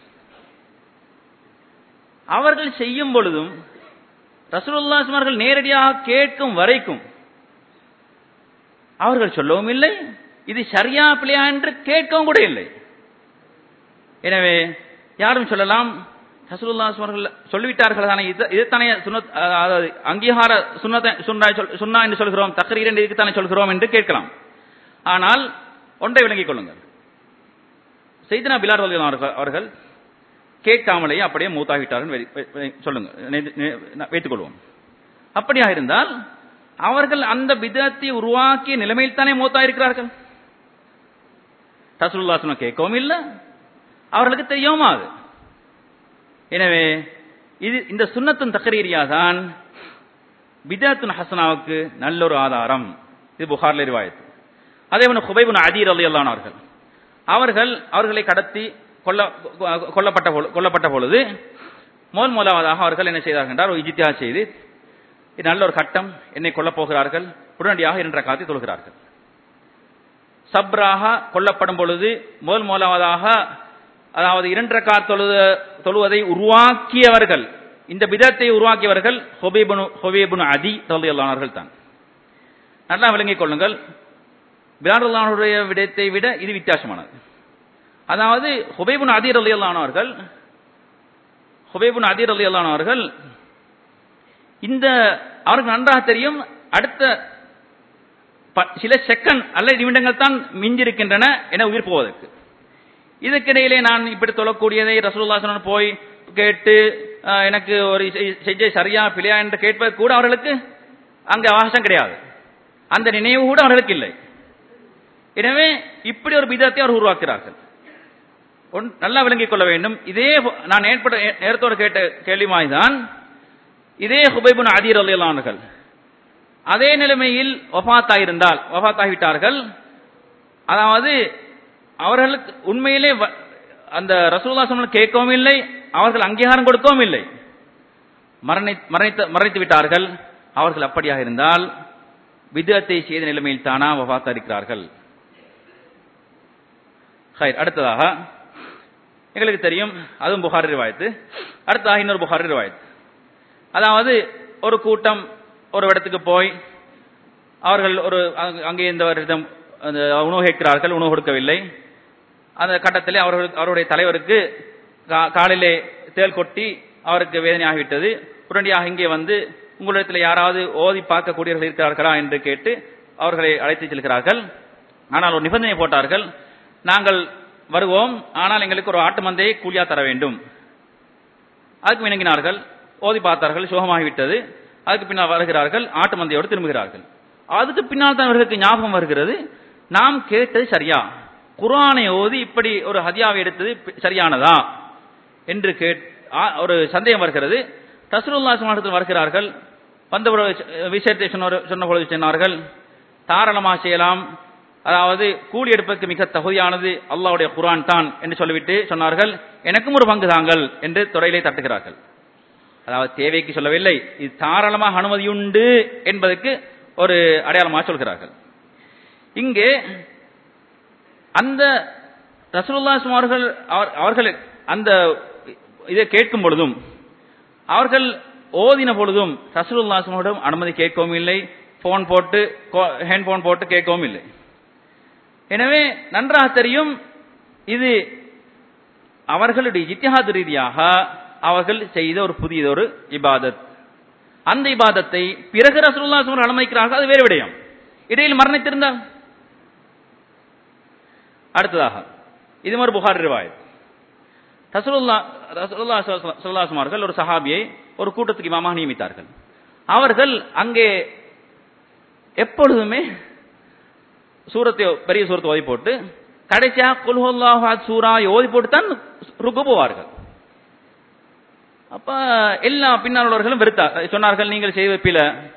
அவர்கள் செய்யும் பொழுதும் ரசூலுல்லாஸ்மார்கள் நேரடியாக கேட்கும் வரைக்கும் அவர்கள் சொல்லவும் இல்லை இது சரியா பிள்ளையா என்று கேட்கவும் கூட இல்லை எனவே யாரும் சொல்லலாம் ரசூலுல்லாஸ்மார்கள் சொல்லிவிட்டார்கள் தானே இதுதானே சுன்னத் அதாவது அங்கீகார சுன்னத்தை சுன்னா என்று சொல்கிறோம் தக்கரீர் என்று இதுக்குத்தானே சொல்கிறோம் என்று கேட்கலாம் ஆனால் ஒன்றை விளங்கிக் கொள்ளுங்கள் செய்தனா பிலார் அவர்கள் கேட்காமலேயே அப்படியே மூத்தாகிட்டார்கள் சொல்லுங்க வைத்துக் கொள்வோம் அப்படியா இருந்தால் அவர்கள் அந்த விதத்தை உருவாக்கிய நிலைமையில் தானே மூத்தா இருக்கிறார்கள் ரசூலுல்லாஹ் கேட்கவும் இல்லை அவர்களுக்கு தெரியுமா அது எனவே இது இந்த சுன்னத்துன் தக்கரீரியா தான் பிதாத்துன் ஹசனாவுக்கு நல்ல ஒரு ஆதாரம் இது புகார்ல ரிவாயத்து அதே போல ஹுபைபுன் அதீர் அலி அல்லானவர்கள் அவர்கள் அவர்களை கடத்தி கொல்ல கொல்லப்பட்ட கொல்லப்பட்ட பொழுது மோல் மூலாவதாக அவர்கள் என்ன செய்தார்கள் என்றால் ஒரு இஜித்தியா செய்து இது நல்ல ஒரு கட்டம் என்னை கொல்லப் போகிறார்கள் உடனடியாக இரண்டரை காத்தி தொழுகிறார்கள் சப்ராக கொல்லப்படும் பொழுது முதல் மூலாவதாக அதாவது இரண்டரை கார் தொழுத தொழுவதை உருவாக்கியவர்கள் இந்த விதத்தை உருவாக்கியவர்கள் ஹொபேபுனு ஹொபேபுனு அதி தொழிலாளர்கள் தான் நல்லா விளங்கிக் கொள்ளுங்கள் பிலாருல்லானுடைய விடயத்தை விட இது வித்தியாசமானது அதாவது ஹுபைபுன் அதீர் அலியல்லானவர்கள் ஹுபைபுன் அதீர் அலியல்லானவர்கள் இந்த அவருக்கு நன்றாக தெரியும் அடுத்த ப- சில செகண்ட் அல்ல நிமிடங்கள் தான் மிஞ்சிருக்கின்றன என உயிர் போவதற்கு இதுக்கிடையிலே நான் இப்படி தொழக்கூடியதை ரசூலுல்லாஹ் போய் கேட்டு அஹ், எனக்கு ஒரு செய்- செஞ்ச சரியா பிழையா என்று கேட்பது கூட அவர்களுக்கு அங்க அவகாசம் கிடையாது அந்த நினைவு கூட அவர்களுக்கு இல்லை எனவே இப்படி ஒரு விதத்தை அவர் உருவாக்குகிறார்கள் ஒன்- நல்லா விளங்கிக் கொள்ள வேண்டும் இதே போ- நான் ஏற்பட நேரத்தோடு கேட்ட கேள்விமாய்தான் இதே ஹுபைபுன் அதீர் அல்லானர்கள் அதே நிலைமையில் வஃபாத்தாயிருந்தால் வஃபாத்தாகிவிட்டார்கள் அதாவது அவர்களுக்கு உண்மையிலே வ- அந்த ரசூல்லா சொன்ன கேட்கவும் இல்லை அவர்கள் அங்கீகாரம் கொடுக்கவும் இல்லை மரணி மரணித்து மரணித்து விட்டார்கள் அவர்கள் அப்படியாக இருந்தால் விதத்தை செய்த நிலைமையில் தானா வஃபாத்தா இருக்கிறார்கள் ஹைர் அடுத்ததாக எங்களுக்கு தெரியும் அதுவும் புகாரி ரிவாயத்து அடுத்ததாக இன்னொரு புகாரி ரிவாயத்து அதாவது ஒரு கூட்டம் ஒரு இடத்துக்கு போய் அவர்கள் ஒரு அங்க- அங்கே இருந்தவரிடம் அந்த உணவு கேட்கிறார்கள் உணவு கொடுக்கவில்லை அந்த கட்டத்திலே அவர்கள் அவருடைய தலைவருக்கு கா- காலிலே தேள் கொட்டி அவருக்கு வேதனையாகிவிட்டது உடனடியாக இங்கே வந்து உங்களிடத்தில் யாராவது ஓதி பார்க்கக்கூடியவர்கள் இருக்கிறார்களா என்று கேட்டு அவர்களை அழைத்து செல்கிறார்கள் ஆனால் ஒரு நிபந்தனை போட்டார்கள் நாங்கள் வருவோம் ஆனால் எங்களுக்கு ஒரு ஆட்டு மந்தையை கூலியா தர வேண்டும் அதுக்கு இணங்கினார்கள் ஓதி பார்த்தார்கள் சுகமாகிவிட்டது அதுக்கு பின்னால் வருகிறார்கள் ஆட்டு மந்தையோடு திரும்புகிறார்கள் அதுக்கு பின்னால் தான் அவர்களுக்கு ஞாபகம் வருகிறது நாம் கேட்டது சரியா குர்ஆனை ஓதி இப்படி ஒரு ஹதியாவை எடுத்தது பி- சரியானதா என்று கேட் ஆ- ஒரு சந்தேகம் வருகிறது ரசூலுல்லாஹி ஸல்லல்லாஹு அலைஹி வஸல்லம் வருகிறார்கள் வந்த ஒரு விஷயத்தை சொன்ன சொன்ன பொழுது சொன்னார்கள் தாராளமாக செய்யலாம் அதாவது கூலி எடுப்பதற்கு மிக தகுதியானது அல்லாஹ்வுடைய குர்ஆன் தான் என்று சொல்லிவிட்டு சொன்னார்கள் எனக்கும் ஒரு பங்கு தாங்கள் என்று துறையிலே தட்டுகிறார்கள் அதாவது தேவைக்கு சொல்லவில்லை இது தாராளமாக அனுமதியுண்டு என்பதற்கு ஒரு அடையாளமாக சொல்கிறார்கள் இங்கே அந்த ரசூலுல்லாஹி அவர்கள் அவர்- அவர்கள் அந்த இதை கேட்கும் பொழுதும் அவர்கள் ஓதின பொழுதும் ரசூலுல்லாஹிடம் அனுமதி கேட்கவும் இல்லை போன் போட்டு ஹேண்ட் போன் போட்டு கேட்கவும் இல்லை எனவே நன்றாக தெரியும் இது அவர்களுடைய இத்திஹாத் ரீதியாக அவர்கள் செய்த ஒரு புதியதொரு இபாதத் அந்த இபாதத்தை பிறகு ரசூலுல்லாஹி அவர்கள் அனுமதிக்கிறார்கள் அது வேறு விடயம் இடையில் மரணித்திருந்தால் அடுத்ததாக இது ஒரு புகார் ரிவாயத் ரசூலுல்லா ரசூலுல்லா ஸல்லல்லாஹு அவர்கள் ஒரு சஹாபியை ஒரு கூட்டத்துக்கு இமாமாக நியமித்தார்கள் அவர்கள் அங்கே எப்பொழுதுமே சூரத்தை பெரிய சூரத்தை ஓதி போட்டு கடைசியா குல்ஹுல்லாஹு அஹத் சூரா ஓதி போட்டு தான் ருக்கு போவார்கள் அப்ப எல்லா பின்னால் உள்ளவர்களும் வெறுத்தார் சொன்னார்கள் நீங்கள் செய்த பில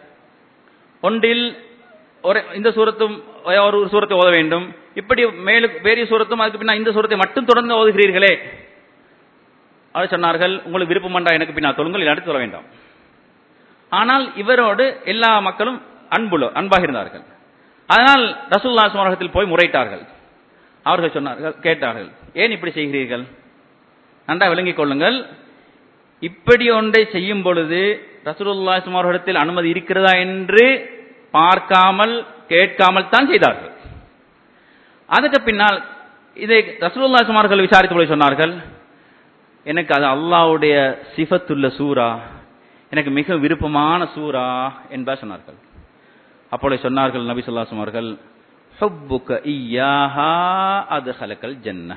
ஒன்றில் ஒரு இந்த சூரத்தும் ஒரு ஒரு சூரத்தை ஓத வேண்டும் இப்படி மேலு வேறிய சூரத்தும் அதுக்கு பின்னா இந்த சூரத்தை மட்டும் தொடர்ந்து ஓதுகிறீர்களே அவர் சொன்னார்கள் உங்களுக்கு விருப்பமண்டா எனக்கு பின்னா தொழுங்கள் இல்லாட்டி சொல்ல வேண்டாம் ஆனால் இவரோடு எல்லா மக்களும் அன்புல அன்பாக இருந்தார்கள் அதனால் ரசூல்லா சுமரகத்தில் போய் முறையிட்டார்கள் அவர்கள் சொன்னார்கள் கேட்டார்கள் ஏன் இப்படி செய்கிறீர்கள் நன்றா விளங்கிக் கொள்ளுங்கள் இப்படி ஒன்றை செய்யும் பொழுது ரசூலுல்லாஹி சுமாரிடத்தில் அனுமதி இருக்கிறதா என்று பார்க்காமல் கேட்காமல் தான் செய்தார்கள் அதுக்கு பின்னால் இதை ரசூலுல்லாஹி சுமார்கள் விசாரித்து போய் சொன்னார்கள் எனக்கு அது அல்லாஹ்வுடைய சிஃபத்துள்ள சூரா எனக்கு மிக விருப்பமான சூரா என்பா சொன்னார்கள் அப்பொழுது சொன்னார்கள் நபி ஸல்லல்லாஹு அவர்கள் ஹுப்புக இய்யாஹா அத்ஹலக்கல் ஜன்னah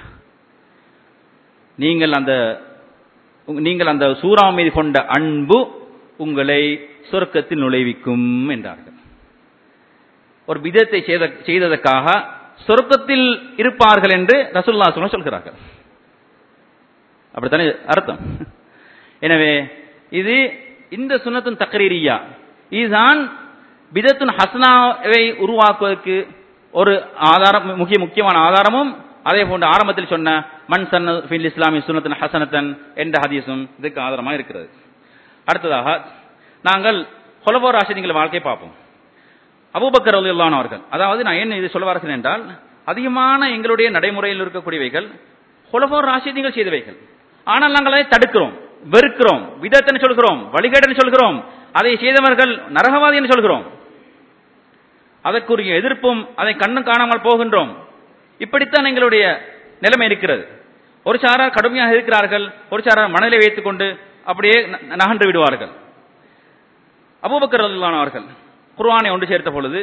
நீங்கள் அந்த நீங்கள் அந்த சூரா மீது கொண்ட அன்பு உங்களை சொர்க்கத்தில் நுழைவிக்கும் என்றார்கள் ஒரு விதத்தை செய்த செய்ததற்காக சொர்க்கத்தில் இருப்பார்கள் என்று ரசூல்லா சொல்ல சொல்கிறார்கள் அப்படித்தானே அர்த்தம் எனவே இது இந்த சுனத்தின் தக்ரீரியா இதுதான் பிதத்துன் ஹஸ்னாவை உருவாக்குவதற்கு ஒரு ஆதாரம் முக்கிய முக்கியமான ஆதாரமும் அதே போன்று ஆரம்பத்தில் சொன்ன மண் சன்ன ஃபில் இஸ்லாமி சுனத்தன் ஹசனத்தன் என்ற ஹதீஸும் இதுக்கு ஆதாரமாக இருக்கிறது அடுத்ததாக நாங்கள் ஹொலபோ ராசினிகள் வாழ்க்கை பார்ப்போம் அபூபக்கர் அல்லான் அவர்கள் அதாவது நான் ஏன் இது சொல்ல வருகிறேன் என்றால் அதிகமான எங்களுடைய நடைமுறையில் இருக்கக்கூடியவைகள் ஹொலபோர் ராசிதிகள் செய்தவைகள் ஆனால் நாங்கள் அதை தடுக்கிறோம் வெறுக்கிறோம் விதத்தனை சொல்கிறோம் வழிகேடனை சொல்கிறோம் அதை செய்தவர்கள் நரகவாதி என்று சொல்கிறோம் அதற்குரிய எதிர்ப்பும் அதை கண்ணும் காணாமல் போகின்றோம் இப்படித்தான் எங்களுடைய நிலைமை இருக்கிறது ஒரு சாரார் கடுமையாக இருக்கிறார்கள் ஒரு சாரார் மணலை வைத்துக் கொண்டு அப்படியே ந- நகன்று விடுவார்கள் அபூபக்கர் ரலியல்லாஹு அவர்கள் குர்ஆனை ஒன்று சேர்த்த பொழுது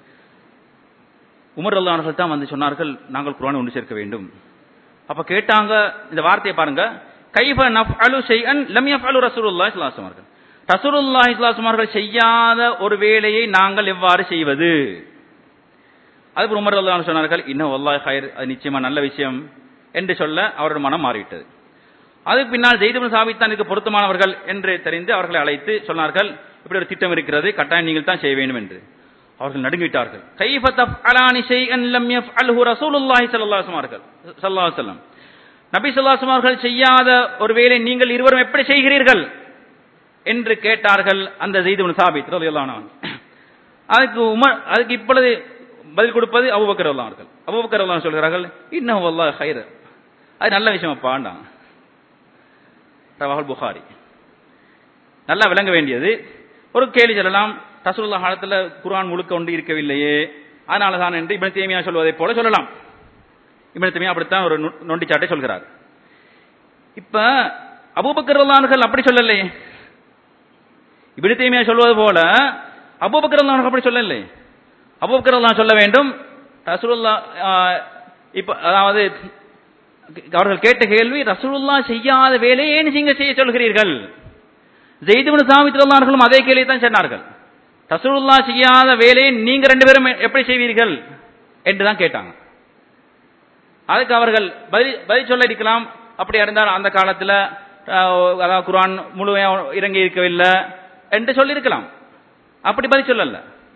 உமர் ரலியல்லாஹு அவர்கள் தான் வந்து சொன்னார்கள் நாங்கள் குர்ஆனை ஒன்று சேர்க்க வேண்டும் அப்ப கேட்டாங்க இந்த வார்த்தையை பாருங்க கைஃப நஃப்அலு ஷைஅன் லம் யஃப்அலு ரசூலுல்லாஹி ஸல்லல்லாஹு அலைஹி வஸல்லம் ரசூலுல்லாஹி ஸல்லல்லாஹு அலைஹி அவர்கள் செய்யாத ஒரு வேலையை நாங்கள் எவ்வாறு செய்வது அதுக்கு உமர் ரலியல்லாஹு அன்ஹு சொன்னார்கள் இன்னும் வல்லாஹி ஹைர் அது நிச்சயமா நல்ல விஷயம் என்று சொல்ல அவருடைய மனம் மாறிவிட்டது அதுக்கு பின்னால் ஜெய்துபின் சாபித் தான் இதுக்கு பொருத்தமானவர்கள் என்று தெரிந்து அவர்களை அழைத்து சொன்னார்கள் இப்படி ஒரு திட்டம் இருக்கிறது கட்டாயம் நீங்கள் தான் செய்ய வேண்டும் என்று அவர்கள் நடுங்கிவிட்டார்கள் கைஃப தஃஅலானி ஷைஅன் லம் யஃப்அல்ஹு ரசூலுல்லாஹி ஸல்லல்லாஹு அலைஹி வஸல்லம் ஸல்லல்லாஹு அலைஹி வஸல்லம் நபி ஸல்லல்லாஹு அலைஹி வஸல்லம் அவர்கள் செய்யாத ஒரு வேலை நீங்கள் இருவரும் எப்படி செய்கிறீர்கள் என்று கேட்டார்கள் அந்த ஜெய்துபின் சாபித் ரலியல்லாஹு அன்ஹு அதுக்கு உமர் அதுக்கு இப்பொழுது பதில் கொடுப்பது அபூபக்கர் ரலியல்லாஹு அவர்கள் அபூபக்கர் ரலியல்லாஹு சொல்கிறார்கள் இன்னஹு வல்லாஹி ஹைர் அது நல்ல விஷயம் அப்பாண்டாங்க ரவாஹுல் புகாரி நல்லா விளங்க வேண்டியது ஒரு கேள்வி சொல்லலாம் ரசூலுல்லா காலத்துல குர்ஆன் முழுக்க ஒன்று இருக்கவில்லையே அதனால தான் என்று இப்னு தீமியா சொல்வதை போல சொல்லலாம் இப்னு தீமியா அப்படித்தான் ஒரு நொ- நொண்டிச்சாட்டை சொல்கிறார் இப்ப அபூபக்கர் ரலியல்லாஹு அப்படி சொல்லலையே இப்னு தீமியா சொல்வது போல அபூபக்கர் ரலியல்லாஹு அப்படி சொல்லலை அபூபக்கர் ரலியல்லாஹு சொல்ல வேண்டும் ரசூலுல்லா ஆஹ், இப்ப அதாவது அவர்கள் கேட்ட கேள்வி ரசூலுல்லா செய்யாத வேலையை ஏன் நீங்க செய்ய சொல்கிறீர்கள் ஜெய்துபின் சாமித் ரலியல்லாஹு அதே கேள்வியை தான் சொன்னார்கள் ரசூலுல்லா செய்யாத வேலையை நீங்க ரெண்டு பேரும் எப்படி செய்வீர்கள் என்று தான் கேட்டாங்க அதுக்கு அவர்கள் பதில் பதில் சொல்ல இருக்கலாம் அப்படி இருந்தால் அந்த காலத்துல அஹ், அதாவது குர்ஆன் முழுமையா இறங்கி இருக்கவில்லை என்று சொல்லியிருக்கலாம் அப்படி பதில் சொல்லல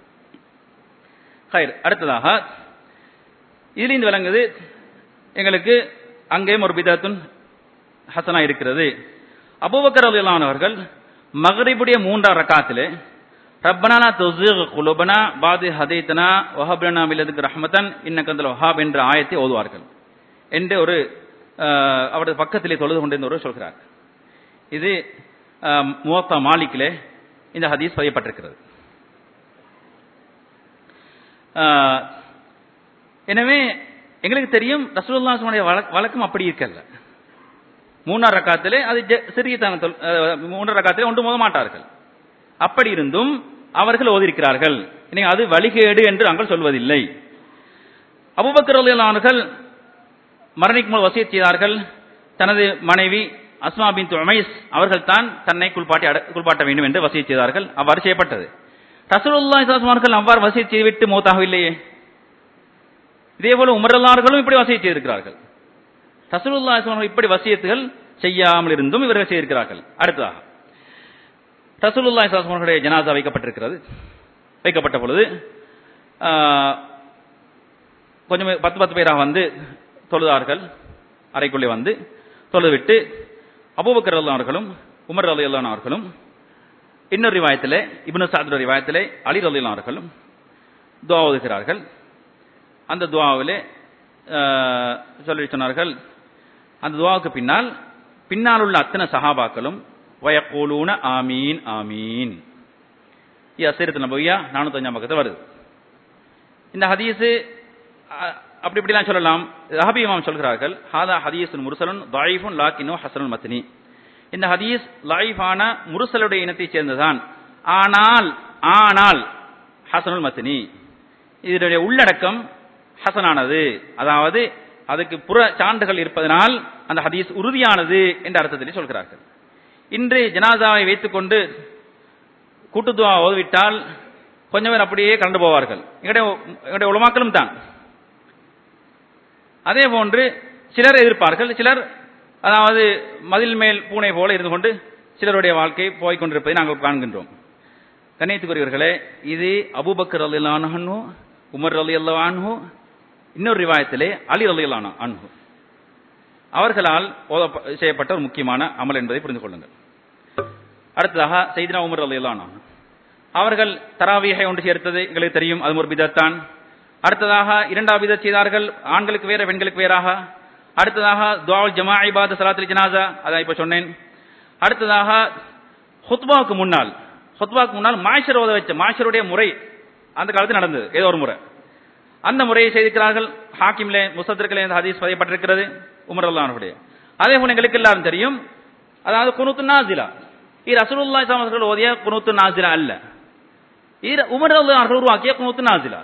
ஹைர் அடுத்ததாக இதிலிருந்து விளங்குது எங்களுக்கு அங்கேயும் ஒரு பிதாத்துன் ஹசனா இருக்கிறது அபூபக்கர் ரலியல்லாஹு அவர்கள் மக்ரிபுடைய மூன்றாம் ரக்காத்திலே ரப்பனா லா துஸிக் குலுபனா பாதி ஹதைத்தனா வஹப்லனா மில்லதுக்கு ரஹ்மத்தன் இன்னக்கந்தல் வஹாப் என்ற ஆயத்தை ஓதுவார்கள் என்று ஒரு அஹ், அவரது பக்கத்திலே தொழுது கொண்டிருந்த ஒரு சொல்கிறார் இது அஹ், முவத்தா மாலிக்கிலே இந்த ஹதீஸ் பதியப்பட்டிருக்கிறது அஹ், எனவே எங்களுக்கு தெரியும் ரசூலுல்லாஹுடைய வழக்கம் அப்படி இருக்கல்ல மூணார் ரக்காத்திலே அது ஜ- சிறிய தான தொல்- அஹ், மூணார் ரக்காத்திலே ஒன்று மோத மாட்டார்கள் அப்படி இருந்தும் அவர்கள் ஓதிருக்கிறார்கள் எனவே அது வழிகேடு என்று நாங்கள் சொல்வதில்லை அபூபக்கர் ரலியல்லாஹு அவர்கள் மரணிக்கும் போது வசியத் செய்தார்கள் தனது மனைவி அஸ்மா பின் உமைஸ் அவர்கள் தான் தன்னை குளிப்பாட்டி அட- குளிப்பாட்ட வேண்டும் என்று வசியத் செய்தார்கள் அவ்வாறு செய்யப்பட்டது ரசூலுல்லாஹி ஸல்லல்லாஹு அலைஹி அவர்கள் அவ்வாறு வசியத் செய்துவிட்டு மௌத்தாகவில்லையே இதே போல உமரல்லார்களும் இப்படி வசியத் செய்திருக்கிறார்கள் ரசூலுல்லாஹி ஸல்லல்லாஹு அலைஹி இப்படி வசியத்துகள் செய்யாமல் இருந்தும் இவர்கள் செய்திருக்கிறார்கள் அடுத்ததாக ரசூலுல்லாஹி ஸல்லல்லாஹு அலைஹி அவர்களுடைய ஜனாசா வைக்கப்பட்டிருக்கிறது வைக்கப்பட்ட பொழுது ஆஹ், கொஞ்சம் பத்து பத்து பேராக வந்து தொழுதார்கள் அறைக்குள்ளே வந்து தொழுதுவிட்டு அபூபக்கர் ரலியல்லாஹு அவர்களும் உமர் ரலியல்லாஹு அவர்களும் இன்னொரு ரிவாயத்திலே இப்னு சாத் ரிவாயத்திலே அலி ரலியல்லாஹு அவர்களும் துவா ஓதுகிறார்கள் அந்த துவாவிலே ஆஹ், சொல்லி சொன்னார்கள் அந்த துவாவுக்கு பின்னால் பின்னால் உள்ள அத்தனை சஹாபாக்களும் வயக்கூலூன ஆமீன் ஆமீன் இது அசீரத்து நபவியா நானூத்தி அஞ்சாம் பக்கத்தில் வருது இந்த ஹதீஸு அ- அப்படி இப்படிலாம் சொல்லலாம் ரஹபி இமாம் சொல்கிறார்கள் ஹாதா ஹதீஸுன் முர்சலுன் தாயிஃபுன் லாக்கினோ ஹசனுல் மத்னி இந்த ஹதீஸ் லாயிஃபான முர்சலுடைய இனத்தைச் சேர்ந்ததான் ஆனால் ஆனால் ஹசனுல் மத்னி இதனுடைய உள்ளடக்கம் ஹசனானது அதாவது அதுக்கு புற சான்றுகள் இருப்பதனால் அந்த ஹதீஸ் உறுதியானது என்ற அர்த்தத்தில் சொல்கிறார்கள் இன்று ஜனாதாவை வைத்துக்கொண்டு கூட்டுத்துவா ஓதுவிட்டால் கொஞ்சம் பேர் அப்படியே கலந்து போவார்கள் எங்களுடைய எங்களுடைய உலமாக்களும் தான் அதே போன்று சிலர் எதிர்ப்பார்கள் சிலர் அதாவது மதில் மேல் பூனை போல இருந்து கொண்டு சிலருடைய வாழ்க்கை போய்க் கொண்டிருப்பதை நாங்கள் காண்கின்றோம் கண்ணியத்துக்குரியவர்களே இது அபூபக்கர் அலி அன்ஹு உமர் அலி அன்ஹு இன்னொரு ரிவாயத்திலே அலி அலி அன்ஹு அவர்களால் ஓத செய்யப்பட்ட ஒரு முக்கியமான அமல் என்பதை புரிந்து கொள்ளுங்கள் அடுத்ததாக செய்தினா உமர் அலி அன்ஹு அவர்கள் தராவியை ஒன்று சேர்த்தது எங்களுக்கு தெரியும் அது ஒரு பிதத்தான் அடுத்ததாக இரண்டாவது பிதத் செய்தார்கள் ஆண்களுக்கு வேற பெண்களுக்கு வேறாக அடுத்ததாக துவால் ஜமா இபாத் சலாத்தில் ஜனாசா அதான் இப்ப சொன்னேன் அடுத்ததாக ஹுத்பாவுக்கு முன்னால் ஹுத்பாவுக்கு முன்னால் மாஷர் ஓத வச்ச மாஷருடைய முறை அந்த காலத்தில் நடந்தது ஏதோ ஒரு முறை அந்த முறையை செய்திருக்கிறார்கள் ஹாக்கிம்லே முசத்திற்களே இந்த ஹதீஸ் பதியப்பட்டிருக்கிறது உமர் அல்லாஹுடைய அதே போல எங்களுக்கு எல்லாரும் தெரியும் அதாவது குனுத்து நாசிலா இது ரசூலுல்லாஹி ஸல்லல்லாஹு அலைஹி வஸல்லம் ஓதிய குனுத்து நாசிலா அல்ல இது உமர் அவர்கள் உருவாக்கிய குனூத்து நாசிலா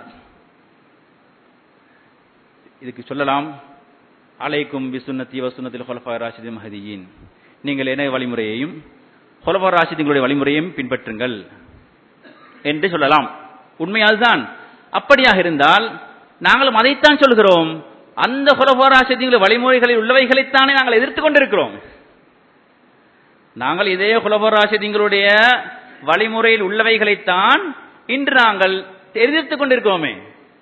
இதுக்கு சொல்லலாம் அலைக்கும் பிசுன்னத்தி வசுன்னத்தில் ஹொலஃபா ராஷிதி மஹதியின் நீங்கள் என்ன வழிமுறையையும் ஹொலஃபா ராஷிதிங்களுடைய வழிமுறையையும் பின்பற்றுங்கள் என்று சொல்லலாம் உண்மை அதுதான் அப்படியாக இருந்தால் நாங்களும் அதைத்தான் சொல்கிறோம் அந்த ஹொலஃபா ராஷிதிங்களுடைய வழிமுறைகளில் உள்ளவைகளைத்தானே நாங்கள் எதிர்த்து கொண்டிருக்கிறோம் நாங்கள் இதே ஹுலபா ராஷிதிங்களுடைய வழிமுறையில் உள்ளவைகளைத்தான் இன்று நாங்கள் எதிர்த்துக் கொண்டிருக்கிறோமே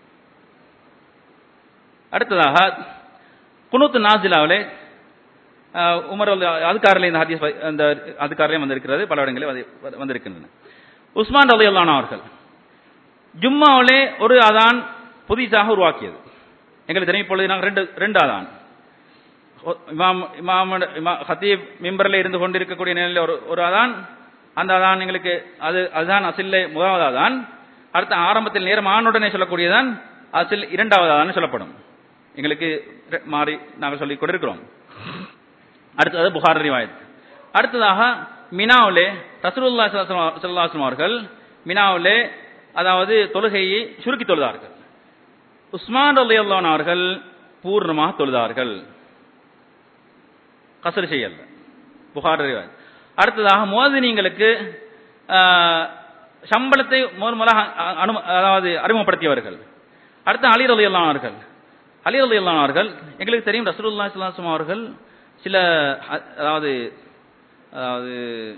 அடுத்ததாக குனூத்து நாசிலாவிலே அஹ், உமர் அதுக்காரில் இந்த ஹதீஸ் வ- அந்த அதுக்காரிலே வந்திருக்கிறது பல இடங்களில் வந்து- வந்திருக்கின்றன உஸ்மான் ரலி அவர்கள் ஜும்மாவிலே ஒரு அதான் புதிதாக உருவாக்கியது எங்களுக்கு தெரியும் இப்பொழுது நாங்கள் ரெண்டு ரெண்டு அதான் இமாம் இமாம் இமா ஹத்தீப் மிம்பரில் இருந்து கொண்டிருக்கக்கூடிய நிலையில் ஒரு ஒரு அதான் அந்த அதான் எங்களுக்கு அது அதுதான் அசில்லை முதலாவது அதான் அடுத்த ஆரம்பத்தில் நேரம் ஆணுடனே சொல்லக்கூடியதான் அசில் இரண்டாவது அதான் சொல்லப்படும் எங்களுக்கு ரெ- மாறி நாங்கள் சொல்லிக் கொண்டிருக்கிறோம் அடுத்தது புகார் ரிவாயத் அடுத்ததாக மினாவிலே ரசூலுல்லாஹி ஸல்லல்லாஹு அலைஹி வஸல்லம் அவர்கள் மினாவிலே அதாவது தொழுகையை சுருக்கி தொழுதார்கள் உஸ்மான் ரலியல்லாஹு அன்ஹு அவர்கள் பூர்ணமாக தொழுதார்கள் கசர் செய்யல புகார் ரிவாயத் அடுத்ததாக மோதினிங்களுக்கு சம்பளத்தை முதல் முதலாக அ- அனு அதாவது அறிமுகப்படுத்தியவர்கள் அடுத்து அலி ரலியல்லாஹு அன்ஹு அவர்கள் அலி ரலியல்லாஹு அன்ஹு அவர்கள் எங்களுக்கு தெரியும் ரசூலுல்லாஹி ஸல்லல்லாஹு அலைஹி வஸல்லம் அவர்கள் சில அ- அதாவது அதாவது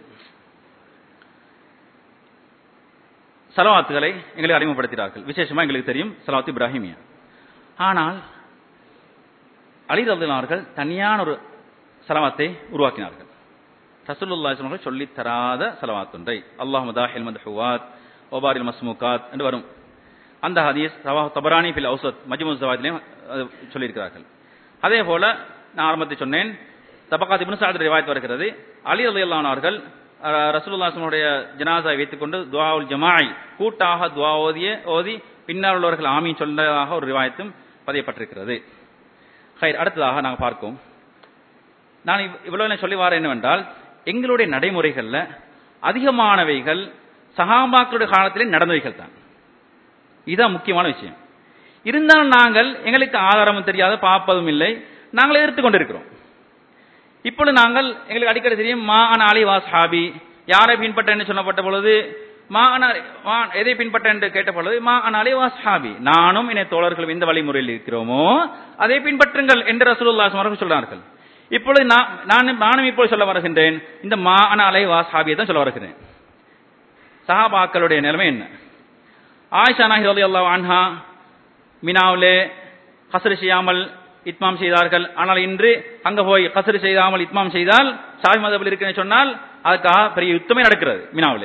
சலவாத்துகளை எங்களுக்கு அறிமுகப்படுத்தினார்கள் விசேஷமா எங்களுக்கு தெரியும் சலவாத்து இப்ராஹிமியா ஆனால் அலி ரலியல்லாஹு அவர்கள் தனியான ஒரு சலவாத்தை உருவாக்கினார்கள் ரசூலுல்லாஹி ஸல்லல்லாஹு அலைஹி சொல்லி தராத சலவாத்துன்றை அல்லாஹ் மதாஹில் மத்ஹுவாத் ஒபாரில் மஸ்முகாத் என்று வரும் அந்த ஹதீஸ் ரவாஹ் தபரானி ஃபில் அவுசத் மஜ்மு ஜவாத்லையும் அது சொல்லியிருக்கிறார்கள் அதே போல நான் ஆரம்பத்தில் சொன்னேன் தபகாத் இப்னு சாத் ரிவாயத் வருகிறது அலி ரலியல்லாஹு அவர்கள் அஹ், ரசூலுல்லாஹி ஸல்லல்லாஹு அலைஹி வஸல்லம் ஜனாஸாவை வைத்துக்கொண்டு துஆவுல் ஜமாஇ கூட்டாக துஆ ஓதிய ஓதி பின்னால் உள்ளவர்கள் ஆமீன் சொன்னதாக ஒரு ரிவாயத்தும் பதியப்பட்டிருக்கிறது ஹைர் அடுத்ததாக நாங்கள் பார்ப்போம் நான் இவ்- இவ்வளவு நான் சொல்லி வாரேன் என்னவென்றால் எங்களுடைய நடைமுறைகள்ல அதிகமானவைகள் சஹாபாக்களுடைய காலத்திலே நடந்தவைகள் தான் இதுதான் முக்கியமான விஷயம் இருந்தாலும் நாங்கள் எங்களுக்கு ஆதாரமும் தெரியாத பார்ப்பதும் இல்லை நாங்கள் எதிர்த்து கொண்டிருக்கிறோம் இப்பொழுது நாங்கள் எங்களுக்கு அடிக்கடி தெரியும் மா அன அலி வாஸ் ஹாபி யாரை பின்பற்ற என்று சொல்லப்பட்ட பொழுது மா அன மா எதை பின்பற்ற என்று கேட்ட பொழுது மா அன அலி வாஸ் ஹாபி நானும் என் தோழர்களும் எந்த வழிமுறையில் இருக்கிறோமோ அதை பின்பற்றுங்கள் என்று ரசூலுல்லாஹி அவர்கள் சொல்றார்கள் இப்பொழுது நான் நான் நானும் இப்பொழுது சொல்ல வருகின்றேன் இந்த மா அன அலை வாஸ் ஹாபியை தான் சொல்ல வருகிறேன் சஹாபாக்களுடைய நிலைமை என்ன ஆயிஷா நாஹி ரலியல்லாஹு அன்ஹா மினாவிலே கசரு செய்யாமல் இத்மாம் செய்தார்கள் ஆனால் இன்று அங்க போய் கசரு செய்யாமல் இத்மாம் செய்தால் சாவி மதபில் இருக்குன்னு சொன்னால் அதுக்காக பெரிய யுத்தமே நடக்கிறது மினாவிலே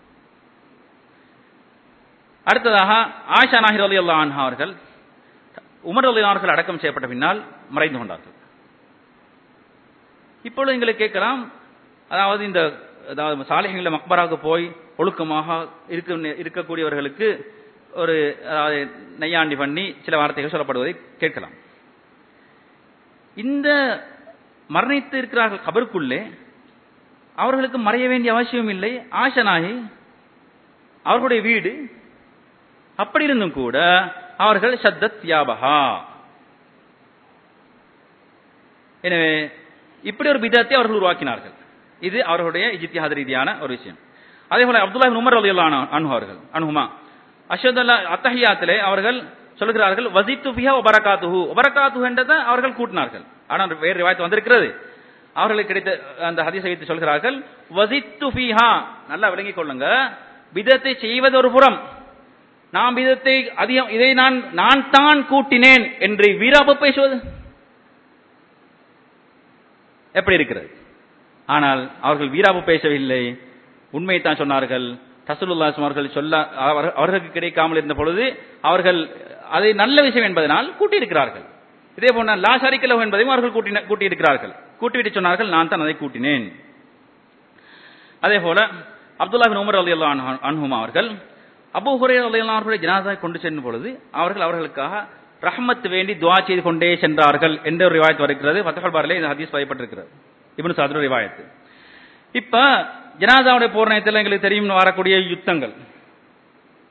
அடுத்ததாக ஆயிஷா நாஹி ரலியல்லாஹு அன்ஹா அவர்கள் உமர் ரலியல்லாஹு அவர்கள் அடக்கம் செய்யப்பட்ட பின்னால் மறைந்து கொண்டார்கள் இப்பொழுது எங்களை கேட்கலாம் அதாவது இந்த அதாவது சாலைகளில் மக்பராவுக்கு போய் ஒழுக்கமாக இருக்க இருக்கக்கூடியவர்களுக்கு ஒரு அதாவது நையாண்டி பண்ணி சில வார்த்தைகள் சொல்லப்படுவதை கேட்கலாம் இந்த மரணித்து இருக்கிறார்கள் கபருக்குள்ளே அவர்களுக்கு மறைய வேண்டிய அவசியம் இல்லை ஆஷனாகி அவர்களுடைய வீடு அப்படி இருந்தும் கூட அவர்கள் சத்தத் தியாபகா எனவே இப்படி ஒரு பிதத்தை அவர்கள் உருவாக்கினார்கள் இது அவர்களுடைய இஜித்தியாத ரீதியான ஒரு விஷயம் அதே போல அப்துல்லா இப்னு உமர் ரலியல்லாஹு அன்ஹு அவர்கள் அன்ஹுமா அஷதுல்லா அத்தஹியாத்திலே அவர்கள் சொல்கிறார்கள் வசித்து பிஹா ஒபரகாத்துஹு ஒபரகாத்துஹு என்றதை அவர்கள் கூட்டினார்கள் ஆனால் வேறு ரிவாயத்து வந்திருக்கிறது அவர்களுக்கு கிடைத்த அந்த ஹதீஸை வைத்து சொல்கிறார்கள் வசித்து பிஹா நல்லா விளங்கிக் கொள்ளுங்க பிதத்தை செய்வது ஒரு புறம் நாம் பிதத்தை அதிகம் இதை நான் நான் தான் கூட்டினேன் என்று வீராப்பு பேசுவது எப்படி இருக்கிறது ஆனால் அவர்கள் வீராப்பு பேசவில்லை உண்மையை தான் சொன்னார்கள் ரசூலுல்லாஹி அவர்கள் சொல்ல அவர்- அவர்களுக்கு கிடைக்காமல் இருந்த பொழுது அவர்கள் அதை நல்ல விஷயம் என்பதனால் கூட்டியிருக்கிறார்கள் இதே போன்ற லா ஷரிக்கலஹு என்பதையும் அவர்கள் கூட்டின கூட்டியிருக்கிறார்கள் கூட்டிவிட்டு சொன்னார்கள் நான் தான் அதை கூட்டினேன் அதே போல அப்துல்லா பின் உமர் ரலியல்லாஹு அன்ஹு- அன்ஹுமா அவர்கள் அபூ ஹுரைரா ரலியல்லாஹு அவர்களுடைய ஜனாஸாவை கொண்டு செல்லும் பொழுது அவர்கள் அவர்களுக்காக ரஹ்மத் வேண்டி துஆ செய்து கொண்டே சென்றார்கள் என்ற ஒரு ரிவாயத் வருகிறது ஃபத்ஹுல் பாரிலே இந்த ஹதீஸ் பதியப்பட்டிருக்கிறது இப்னு சாதுடைய ரிவாயத் இப்ப ஜனாதாவுடைய போர்ணயத்தில் எங்களுக்கு தெரியும் வரக்கூடிய யுத்தங்கள்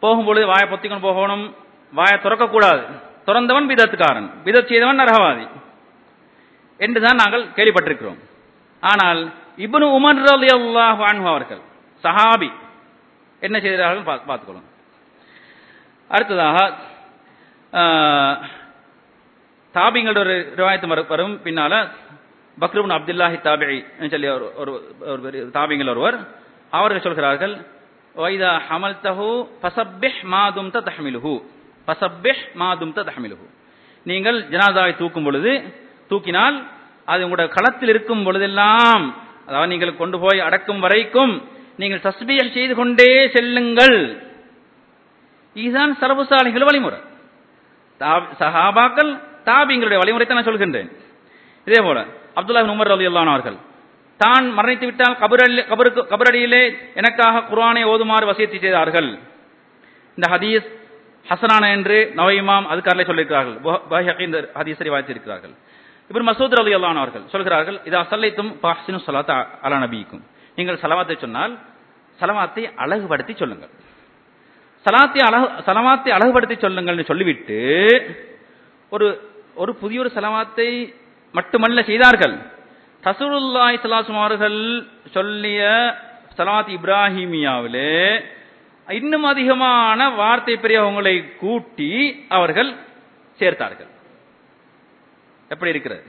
போகும்பொழுது வாயை பொத்திக்கொண்டு போகணும் வாயை திறக்கக்கூடாது திறந்தவன் விதத்துக்காரன் விதத் செய்தவன் நரகவாதி என்றுதான் நாங்கள் கேள்விப்பட்டிருக்கிறோம் ஆனால் இப்னு உமர் ரலியல்லாஹு அன்ஹு அவர்கள் சஹாபி என்ன செய்கிறார்கள் பா- பார்த்துக்கொள்ளும் அடுத்ததாக ஆஹ், தாபிங்களோட ஒரு ரிவாயத்து வரு- வரும் பின்னால பக்ருபின் அப்துல்லாஹி தாபிஐ சொல்லி ஒரு ஒரு ஒரு பெரிய தாபிங்கள் ஒருவர் அவர்கள் சொல்கிறார்கள் வைதா ஹமல்தஹு ஃபசப்பிஹ் மாதும் தஹ்மிலுஹு ஃபசப்பிஹ் மாதும் தஹ்மிலுஹு நீங்கள் ஜனாதாவை தூக்கும் பொழுது தூக்கினால் அது உங்களுடைய களத்தில் இருக்கும் பொழுதெல்லாம் அதாவது நீங்கள் கொண்டு போய் அடக்கும் வரைக்கும் நீங்கள் தஸ்பீஹ் செய்து கொண்டே செல்லுங்கள் இதுதான் சர்வசாலிகள் வழிமுறை தா- சஹாபாக்கள் தாபிங்களுடைய வழிமுறைத்தை நான் சொல்கின்றேன் இதே போல அப்துல்லா பின் உமர் ரலியல்லாஹு அன்ஹு அவர்கள் தான் மரணித்து விட்டால் கபரடி- கபருக்கு கபரடியிலே எனக்காக குர்ஆனை ஓதுமாறு வசியத்தை செய்தார்கள் இந்த ஹதீஸ் ஹசனான என்று நவீமாம் அதுக்காரலே சொல்லியிருக்கிறார்கள் புஹ- பைஹகி இந்த ஹதீஸை வாய்த்திருக்கிறார்கள் இப்னு மசூத் ரலியல்லாஹு அன்ஹு அவர்கள் சொல்கிறார்கள் இதா சல்லைத்தும் ஃபஹ்சினு ஸலாத்த அலா நபியிக்கும் நீங்கள் சலவாத்தை சொன்னால் சலவாத்தை அழகுபடுத்தி சொல்லுங்கள் சலாத்தை அழகு சலவாத்தை அழகுபடுத்தி சொல்லுங்கள்னு சொல்லிவிட்டு ஒரு ஒரு புதிய ஒரு சலவாத்தை மட்டுமல்ல செய்தார்கள் ரசூலுல்லாஹி ஸல்லல்லாஹு அவர்கள் சொல்லிய சலாத் இப்ராஹிமியாவிலே இன்னும் அதிகமான வார்த்தை பிரயோகங்களை கூட்டி அவர்கள் சேர்த்தார்கள் எப்படி இருக்கிறது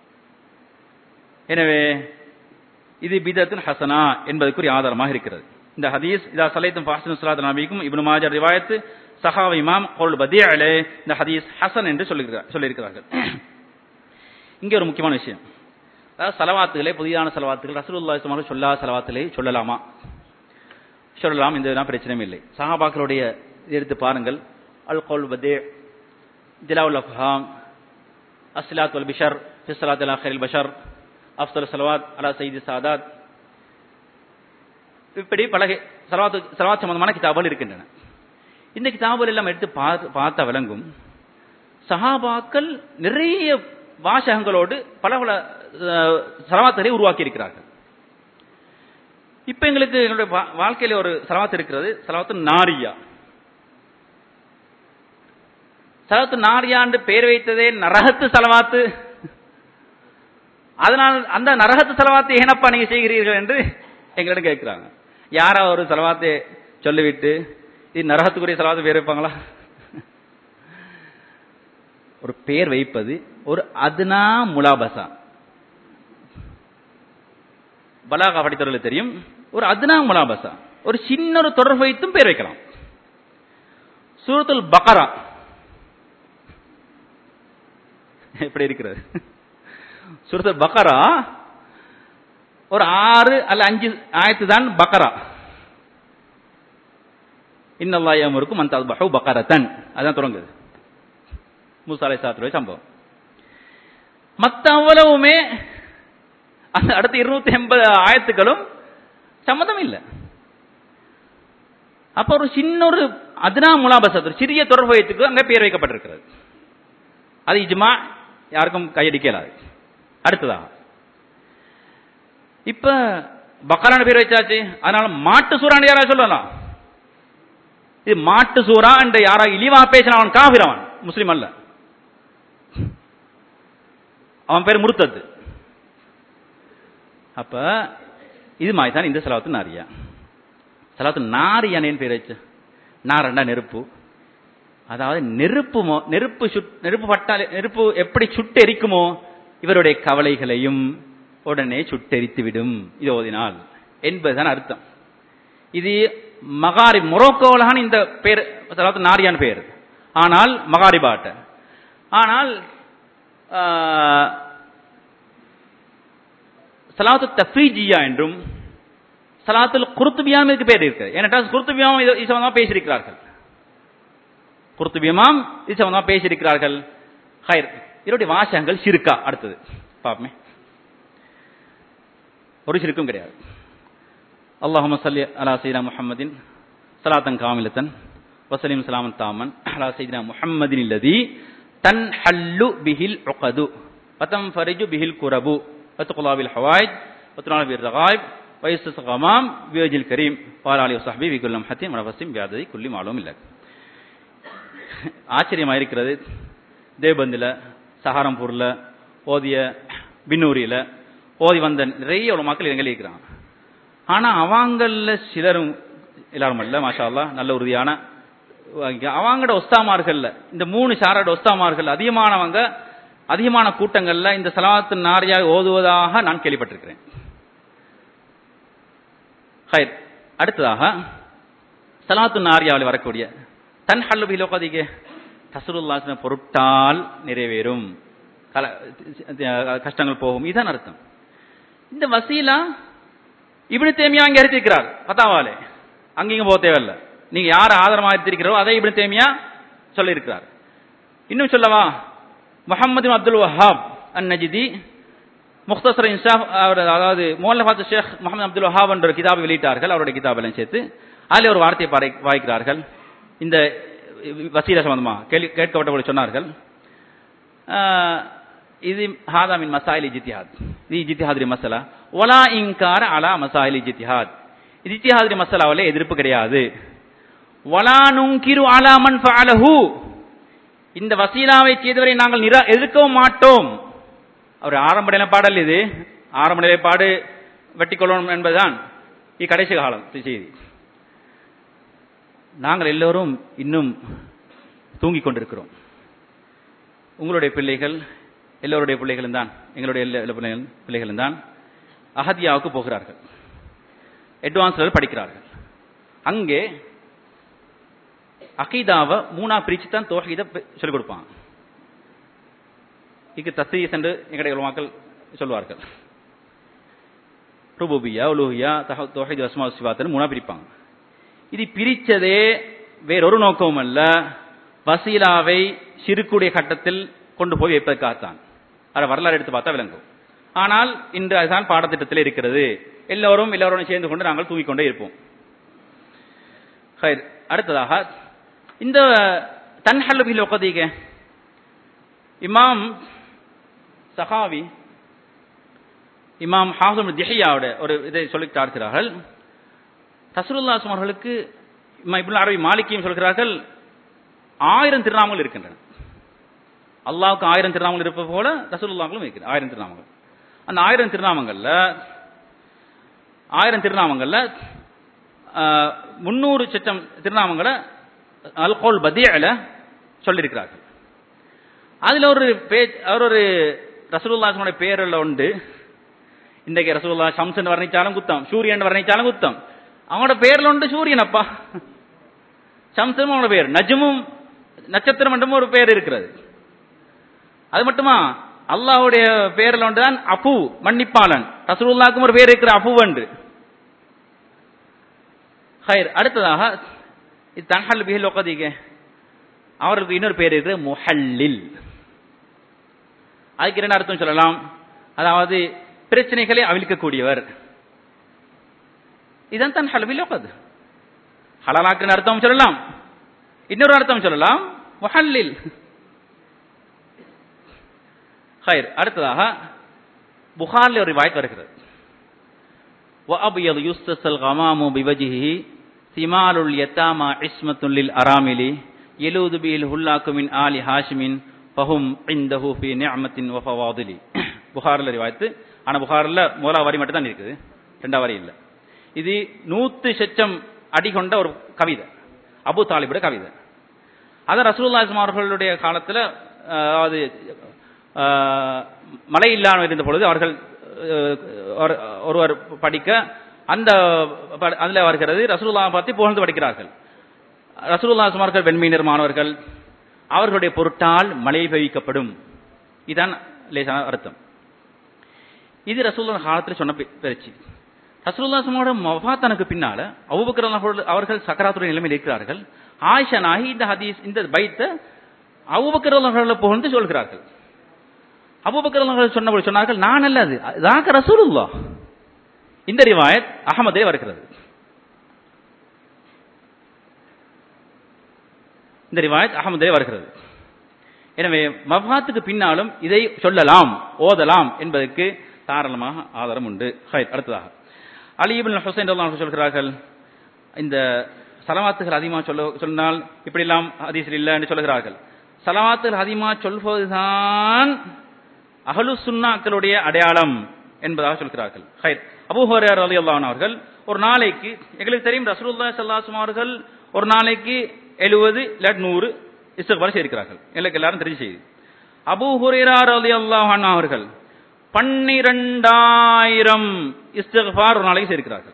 எனவே இது பிதத்துன் ஹசனா என்பதற்குரிய ஆதாரமாக இருக்கிறது இந்த ஹதீஸ் இதா சலைத்தும் ஃபாசின் சுலாத் நபிக்கும் இப்னு மாஜர் ரிவாயத்து சஹாவ இமாம் கோல் பதியாலே இந்த ஹதீஸ் ஹசன் என்று சொல்லியிருக்கிறார் சொல்லியிருக்கிறார்கள் இங்கே ஒரு முக்கியமான விஷயம் அதாவது சலவாத்துகளே புதிதான சலவாத்துகள் ரசூலுல்லாஹி ஸல்லல்லாஹு அலைஹி சொல்லா சலவாத்துகளை சொல்லலாமா சொல்லலாம் இந்த பிரச்சனையும் இல்லை சஹாபாக்களுடைய இதை எடுத்து பாருங்கள் அல் கோல் பதே ஜிலாவுல் அஃப்ஹாம் அஸ்லாத் வல் பிஷர் ஃபி ஸலாத் அலா கைரில் பஷர் அஃப்தல் சலவாத் அலா சையீதி சாதாத் இப்படி பல சலவாத்து சலவாத் சம்பந்தமான கிதாபுகள் இருக்கின்றன இந்த கிதாபுகள் எல்லாம் எடுத்து பார்த்து- பார்த்தா விளங்கும் சஹாபாக்கள் நிறைய வாசகங்களோடு பல பல அஹ், சலவாத்துகளை உருவாக்கி இருக்கிறார்கள் இப்ப எங்களுக்கு எங்களுடைய வா- வாழ்க்கையில ஒரு சலவாத்து இருக்கிறது சலவாத்து நாரியா சலவாத்து நாரியாண்டு பெயர் வைத்ததே நரகத்து சலவாத்து அதனால் அந்த நரகத்து செலவாத்தை ஏனப்பா நீங்க செய்கிறீர்கள் என்று எங்களிடம் கேட்கிறாங்க யாரா ஒரு செலவாத்தை சொல்லிவிட்டு இது நரகத்துக்குரிய செலவாத்தை பேர் வைப்பாங்களா ஒரு பேர் வைப்பது ஒரு அதுனா முலாபசா பலாகா படித்தவர்களுக்கு தெரியும் ஒரு அதுனா முலாபசா ஒரு சின்ன ஒரு தொடர்பு வைத்தும் பேர் வைக்கலாம் சூரத்துல் பக்கரா எப்படி இருக்கிறது சூரத்துல் பக்கரா ஒரு ஆறு அல்ல அஞ்சு ஆயத்து தான் பக்கரா இன்னல்லா யமுருக்கும் அந்த பஹு பக்கரத்தன் அதான் தொடங்குது மூசா அலை சாத்துடைய சம்பவம் மத்த அவ்வளவுமே அந்த அடுத்த இருநூத்தி எண்பது ஆயத்துக்களும் சம்மதம் இல்லை அப்ப ஒரு சின்ன ஒரு அதுனா முலாபசத் ஒரு சிறிய தொடர்பு வைத்துக்கு அங்கே பேர் வைக்கப்பட்டிருக்கிறது அது இஜ்மா யாருக்கும் கையடிக்கலாது அடுத்ததாக இப்ப பக்கரான பேர் வச்சாச்சு அதனால மாட்டு சூறான்னு யாராவது சொல்லலாம் இது மாட்டு சூறா என்ற யாரா இழிவா பேசின அவன் காபிர் அவன் முஸ்லிம் அல்ல அவன் பேர் முருத்தது அப்ப இது மாதிரி தான் இந்த செலவாத்து நாரியா செலவாத்து நாரியானேன்னு பேர் வச்சு நாரண்டா நெருப்பு அதாவது நெருப்பு மோ- நெருப்பு சுட்- நெருப்பு பட்டால் நெருப்பு எப்படி சுட்டெரிக்குமோ இவருடைய கவலைகளையும் உடனே சுட்டெரித்து விடும் இது ஓதினால் என்பதுதான் அர்த்தம் இது மகாரி மொரோக்கோலான இந்த பேர் அதாவது நாரியான் பேர் ஆனால் மகாரிபாட்ட ஆனால் ஆஹ், சலாத்து தஃப்ரீஜியா என்றும் சலாத்துல் குருத்துபியாம் இதுக்கு பேர் இருக்கு ஏனென்றால் குருத்துபியாம் இது இது சம்பந்தமா பேசியிருக்கிறார்கள் குருத்துபியமாம் இது சம்பந்தமா பேசியிருக்கிறார்கள் ஹைர் இதனுடைய வாசகங்கள் சிறுக்கா அடுத்தது பாப்பமே ஒரு சிறுக்கும் கிடையாது اللهم صل على سيدنا محمد صلاة كاملة وسلم سلاما تاما على سيدنا محمد الذي تنحل به العقد وتنفرج به الكرب وتقضى بالحوائج وتنال به الرغائب வயசு கமாம் வியோஜில் கரீம் பாலாலி சஹபி விகுல்லம் ஹத்தீம் மனவசிம் வியாததி குல்லி மாலும் இல்லை ஆச்சரியமா இருக்கிறது தேவபந்தில் சஹாரம்பூர்ல ஓதிய பின்னூரியில ஓதி வந்த நிறைய ஒரு மக்கள் இலங்கையில் இருக்கிறாங்க ஆனா அவங்கள சிலரும் எல்லாரும் அல்ல மாஷா அல்லாஹ் நல்ல உறுதியான அவங்களோட ஒஸ்தாமார்கள்ல இந்த மூணு ஷாரோட ஒஸ்தாமார்கள் அதிகமானவங்க அதிகமான கூட்டங்கள்ல இந்த சலாத்து நாரியாக ஓதுவதாக நான் கேள்விப்பட்டிருக்கிறேன் ஹைர் அடுத்ததாக சலாத்து நாரியாவில் வரக்கூடிய தன் ஹல்லுபி லோகதிகே தசருல்லாசின பொருட்டால் நிறைவேறும் கல- கஷ்டங்கள் போகும் இதுதான் அர்த்தம் இந்த வசீலா இப்னு தேமியா அங்க எடுத்திருக்கிறார் பத்தாவாலே அங்கேயும் போக தேவையில்ல நீங்க யார் ஆதரமாக எடுத்திருக்கிறோ அதை இப்னு தேமியா சொல்லியிருக்கிறார் இன்னும் சொல்லவா முஹம்மது அப்துல் வஹாப் அன் நஜிதி முக்தசர் இன்சாஃப் அவர் அதாவது மோல்லபாத் ஷேக் முகமது அப்துல் வஹாப் என்ற ஒரு கிதாபை வெளியிட்டார்கள் அவருடைய கிதாபெல்லாம் சேர்த்து அதில் ஒரு வார்த்தையை பாரை வாய்க்கிறார்கள் இந்த வசீல சம்பந்தமா கேள்வி கேட்கப்பட்டவர்கள் சொன்னார்கள் ஆஹ், இது ஹாதா மின் மசாயில் இஜித்திஹாத் இது இஜித்திஹாதுரி மசலா ஒலா இன்கார அலா மசாயில் இஜித்திஹாத் இது இஜித்திஹாதுரி மசலாவில் எதிர்ப்பு கிடையாது வலா நுங்கிரு அலா மன் ஃபஅலஹு இந்த வசீலாவை செய்தவரை நாங்கள் நிரா எதிர்க்கவும் மாட்டோம் அவர் ஆரம்ப நிலை பாடல் இது ஆரம்ப நிலைப்பாடு வெட்டி கொள்ளணும் என்பதுதான் இக்கடைசி காலம் செய்தி நாங்கள் எல்லோரும் இன்னும் தூங்கிக் கொண்டிருக்கிறோம் உங்களுடைய பிள்ளைகள் எல்லோருடைய பிள்ளைகளும் தான் எங்களுடைய எல்லா எல்லா பிள்ளைகள் பிள்ளைகளும் தான் அகதியாவுக்கு போகிறார்கள் அட்வான்ஸ் லெவல் படிக்கிறார்கள் அங்கே அகீதாவை மூணா பிரிச்சு தான் தோஹீதை பி- சொல்லிக் கொடுப்பாங்க இதுக்கு தஸ்தீஸ் என்று எங்களுடைய உலமாக்கள் சொல்வார்கள் ருபூபியா உலூஹியா தஹ தோஹீத் வஸ்மா சிவாத்தன் மூணா பிரிப்பாங்க இது பிரிச்சதே வேறொரு நோக்கமும் அல்ல வசீலாவை சிறுக்குடைய கட்டத்தில் கொண்டு போய் வைப்பதற்காகத்தான் அதை வரலாறு எடுத்து பார்த்தா விளங்கும் ஆனால் இன்று அதுதான் பாடத்திட்டத்தில் இருக்கிறது எல்லோரும் எல்லோரும் சேர்ந்து கொண்டு நாங்கள் தூங்கிக் கொண்டே இருப்போம் ஹைர். அடுத்ததாக இந்த தன்ஹல்லுபில் ஒக்கதீக இமாம் சஹாவி இமாம் ஹாசம் திஹியாவோட ஒரு இதை சொல்லித் பார்க்கிறார்கள் ரசூலுல்லாஹ் அவர்களுக்கு இமாம் இப்னு அரபி மாலிக்கியும் சொல்கிறார்கள் ஆயிரம் திருநாமங்கள் இருக்கின்றன அல்லாஹ்வுக்கு ஆயிரம் திருநாமங்கள் இருப்பது போல ரசூலுல்லாஹ்களும் இருக்கிறது ஆயிரம் திருநாமங்கள் அந்த ஆயிரம் திருநாமங்கள்ல ஆயிரம் திருநாமங்கள்ல ஆஹ், முன்னூறு சட்டம் திருநாமங்களை அல்கோல் பதியில சொல்லியிருக்கிறார்கள் அதுல ஒரு பேஜ் அவர் ஒரு ரசூலுல்லாஹ்வுடைய பேரில் உண்டு இன்றைக்கு ரசூலுல்லா ஷம்சன் வர்ணிச்சாலும் குத்தம் சூரியன் வர்ணிச்சாலும் குத்தம் அவனோட பேர்ல உண்டு சூரியன் அப்பா ஷம்சனும் அவனோட பேர் நஜ்மும் நட்சத்திரம் என்றும் ஒரு பேர் இருக்கிறது அது மட்டுமா அல்லாஹ்வுடைய பேர்ல ஒன்றுதான் அபு மன்னிப்பாளன் ரசூலுல்லாஹ்வுக்கும் ஒரு பேர் இருக்கிற அபு என்று ஹைர் அடுத்ததாக இது தன்ஹல் பிஹில் ஒக்கதிக அவருக்கு இன்னொரு பேர் இருக்கு முஹல்லில் அதுக்கு என்ன அர்த்தம் சொல்லலாம் அதாவது பிரச்சனைகளை அவிழ்க்கக்கூடியவர் இதான் தன் ஹல்பில் ஒக்கது ஹலாலாக்குன்னு அர்த்தம் சொல்லலாம் இன்னொரு அர்த்தம் சொல்லலாம் முஹல்லில் ஹைர் அடுத்ததாக புகார்ல ஒரு வாய்ப்பு வருகிறது وأبيض يستص الغمام بوجهه ثمال اليتامى عصمة للأرامل يلوذ به الهلاك من آل هاشم فهم عنده في نعمة وفواضل புகாரில் ரிவாயத்து ஆனா புகாரில் முதலாவது வரி மட்டும் தான் இருக்குது ரெண்டாவது வரி இல்லை இது நூத்து செச்சம் அடி கொண்ட ஒரு கவிதை அபு தாலிபுட கவிதை அதான் ரசூலுல்லாஹி ஸல்லல்லாஹு அலைஹி அவர்களுடைய காலத்துல அஹ், அதாவது அஹ், மழை இல்லாமல் இருந்த பொழுது அவர்கள் அஹ், ஒரு- ஒருவர் படிக்க அந்த ப- அதுல வருகிறது ரசூலுல்லாஹ் பத்தி புகழ்ந்து படிக்கிறார்கள் ரசூலுல்லாஹி சுமார்கள் வெண்மீனர் மாணவர்கள் அவர்களுடைய பொருட்டால் மழை பெய்விக்கப்படும் இதான் லேசான அர்த்தம் இது ரசூலுல்லாஹ் காலத்தில் சொன்ன பே- பேச்சு ரசூலுல்லாஹ் சுமாரோட மஃபாத்தனுக்கு பின்னால அபூபக்கர் அவர்கள் அவர்கள் சக்கராத்துடைய நிலைமையில் இருக்கிறார்கள் ஆயிஷா நாகி இந்த ஹதீஸ் இந்த பைத்தை அபூபக்கர் அவர்களை புகழ்ந்து சொல்கிறார்கள் அபூபக்கர் அவர்கள் சொன்னபோது சொன்னார்கள் நான் அல்ல அது அதாக ரசூலுல்லாஹ் இந்த ரிவாயத் அகமதே வருகிறது இந்த ரிவாயத் அகமதே வருகிறது எனவே மஃபாத்துக்கு பின்னாலும் இதை சொல்லலாம் ஓதலாம் என்பதற்கு தாராளமாக ஆதாரம் உண்டு ஹைர் அடுத்ததாக அலி இப்னு ஹுசைன் ரலியல்லாஹு அன்ஹு சொல்கிறார்கள் இந்த சலவாத்துகள் அதிகமாக சொல்ல சொன்னால் இப்படிலாம் ஹதீஸில் இல்லை என்று சொல்கிறார்கள் சலவாத்துகள் அதிகமாக சொல்வதுதான் அகலு சுன்னாக்களுடைய அடையாளம் என்பதாக சொல்கிறார்கள் ஹைர் அபூ ஹுரைரா ரலியல்லாஹு அன்ஹு அவர்கள் ஒரு நாளைக்கு எங்களுக்கு தெரியும் ரசூலுல்லாஹி ஸல்லல்லாஹு அலைஹி அவர்கள் ஒரு நாளைக்கு 70 இல்லாட்டி 100 இஸ்திக்பார் செய்திருக்கிறார்கள் எங்களுக்கு எல்லாரும் தெரிஞ்ச செய்தி அபூ ஹுரைரா ரலியல்லாஹு அன்ஹு அவர்கள் பன்னிரண்டாயிரம் இஸ்திக்பார் ஒரு நாளைக்கு செய்திருக்கிறார்கள்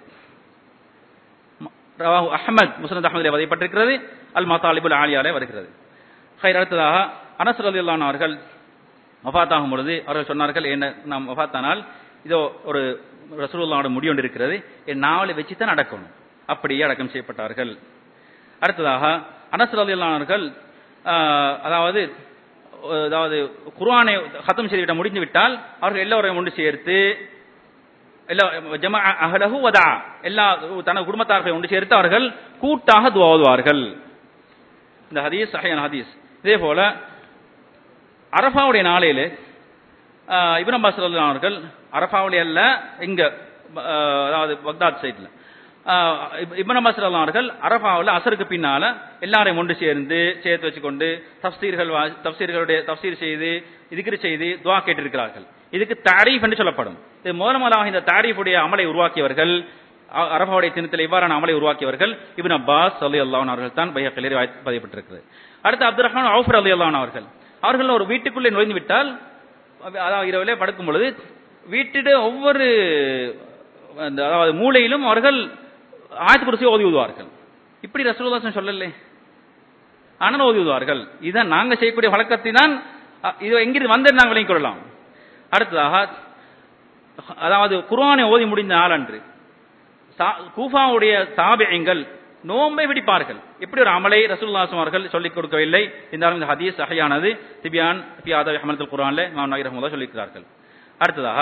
ரவாஹு அஹ்மத் முஸ்னத் அஹ்மதிலே வதைப்பட்டிருக்கிறது அல் மத்தாலிபுல் ஆலியாலே வருகிறது ஹைர் அடுத்ததாக அனஸ் ரலியல்லாஹு அன்ஹு அவர்கள் வஃபாத்தாகும் பொழுது அவர்கள் சொன்னார்கள் என்ன நாம் வஃபாத்தானால் இதோ ஒரு ரசூலுல்லாவோட முடி ஒன்று இருக்கிறது என் நாவலை வச்சு தான் அடக்கணும் அப்படியே அடக்கம் செய்யப்பட்டார்கள் அடுத்ததாக அனஸ் ரலியல்லாஹு அன்ஹு அவர்கள் ஆஹ், அதாவது அதாவது குர்ஆனை ஹத்தம் செய்துவிட முடிந்து விட்டால் அவர்கள் எல்லோரையும் ஒன்று சேர்த்து எல்லா ஜமா அஹலஹு வதா எல்லா தனது குடும்பத்தார்களை ஒன்று சேர்த்து அவர்கள் கூட்டாக துவா ஓதுவார்கள் இந்த ஹதீஸ் சஹியான ஹதீஸ் இதே போல அரஃபாவுடைய நாளையில ஆஹ், இப்னு அப்பாஸ் ரலியல்லாஹு அவர்கள் அரஃபாவுடைய அல்ல இங்க ஆஹ், அதாவது பக்தாத் சைட்ல இப்னு அப்பாஸ் ரலியல்லாஹு அவர்கள் அரஃபாவுல அசருக்கு பின்னால எல்லாரையும் ஒன்று சேர்ந்து சேர்த்து வச்சுக்கொண்டு தஃப்சீர்கள் வா- தஃப்சீர்களுடைய தஃப்சீர் செய்து இதுக்கு செய்து துவா கேட்டிருக்கிறார்கள் இதுக்கு தாரீஃப் என்று சொல்லப்படும் இது முதல் முதலாக இந்த தாரீஃபுடைய அமலை உருவாக்கியவர்கள் அ- அரபாவுடைய தினத்தில் இவ்வாறான அமலை உருவாக்கியவர்கள் இப்னு அப்பாஸ் அலி அல்லாஹ் அவர்கள் தான் பையக்கிலே பதியப்பட்டிருக்கிறது அடுத்து அப்துல் ரஹ்மான் அவுஃபர் அலி அல்லாஹ் அவர்கள் அவர்கள் ஒரு வீட்டுக்குள்ளே நுழைந்து விட்டால் அதாவது இரவிலே படுக்கும் பொழுது வீட்டிட ஒவ்வொரு அந்த அதாவது மூலையிலும் அவர்கள் ஆயத்து குருசி ஓதி ஊதுவார்கள் இப்படி ரசூலுல்லாஹ் சொல்லலே ஆனால் ஓதி ஊதுவார்கள் இதுதான் நாங்க செய்யக்கூடிய வழக்கத்தை தான் அ, இது எங்கிருந்து வந்து நாங்கள் விளங்கிக் கொள்ளலாம் அடுத்ததாக அதாவது குர்ஆனை ஓதி முடிந்த நாளன்று சா- கூஃபாவுடைய தாபியங்கள் நோன்பை பிடிப்பார்கள் எப்படி ஒரு அமலை ரசூலுல்லாஹி அவர்கள் சொல்லிக் கொடுக்கவில்லை இருந்தாலும் இந்த ஹதீஸ் சஹியானது திபியான் ஃபி ஆதாப் அஹமதுல் குர்ஆன்ல இமாம் நகர் ரஹ்மத்துல்லாஹி சொல்லியிருக்கிறார்கள் அடுத்ததாக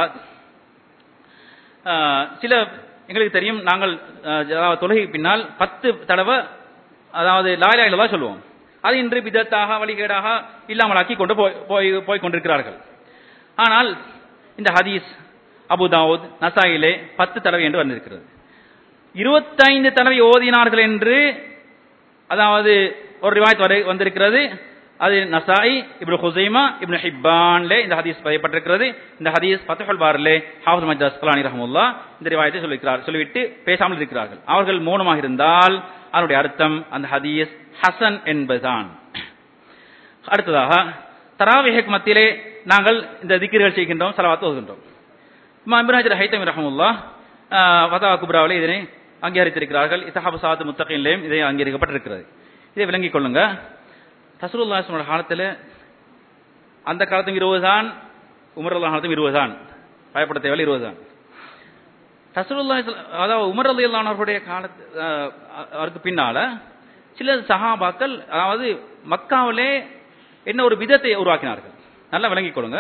ஆஹ், சில எங்களுக்கு தெரியும் நாங்கள் ஆஹ், அதாவது தொழுகைக்கு பின்னால் பத்து தடவை அதாவது லாயிலா இல்லதா சொல்லுவோம் அது இன்று பிதத்தாக வழிகேடாக இல்லாமலாக்கி கொண்டு போய் போய் போய் கொண்டிருக்கிறார்கள் ஆனால் இந்த ஹதீஸ் அபு தாவூத் நசாயிலே பத்து தடவை என்று வந்திருக்கிறது இருபத்தைந்து தடவை ஓதினார்கள் என்று அதாவது ஒரு ரிவாயத் வரை வந்திருக்கிறது அது நசாய் இப்னு ஹுசைமா இப்னு ஹிப்பான்லே இந்த ஹதீஸ் பதியப்பட்டிருக்கிறது இந்த ஹதீஸ் ஃபத்ஹுல் பார்லே ஹாஃபிஸ் மஜ்த் அஸ்கலானி ரஹ்மத்துல்லாஹ் இந்த ரிவாயத்தை சொல்லிக்கிறார் சொல்லிவிட்டு பேசாமல் இருக்கிறார்கள் அவர்கள் மௌனமாக இருந்தால் அதனுடைய அர்த்தம் அந்த ஹதீஸ் ஹசன் என்பதுதான் அடுத்ததாக தராவிஹக் மத்தியிலே நாங்கள் இந்த திக்கிர்கள் செய்கின்றோம் சலவாத்து ஓதுகின்றோம் இமாம் இப்னு ஹஜர் ஹைத்தமி ரஹ்மத்துல்லாஹ் ஃபதா குப்ராவிலே இதனை அங்கீகரித்திருக்கிறார்கள் இத்தஹாபு சாத் முத்தகின்லேயும் இதை அங்கீகரிக்கப்பட்டிருக்கிறது இதை விளங்கிக் கொள்ளுங்க தசருல்லாஸ்மோட காலத்தில் அந்த காலத்தும் இருபது தான் உமர் காலத்தும் இருபது தான் பயப்பட தேவையில்லை இருபது தான் தசருல்லா அதாவது உமர் அலி அவர்களுடைய காலத்து அஹ், அவருக்கு பின்னால சில சஹாபாக்கள் அதாவது மக்காவிலே என்ன ஒரு விதத்தை உருவாக்கினார்கள் நல்லா விளங்கிக் கொள்ளுங்க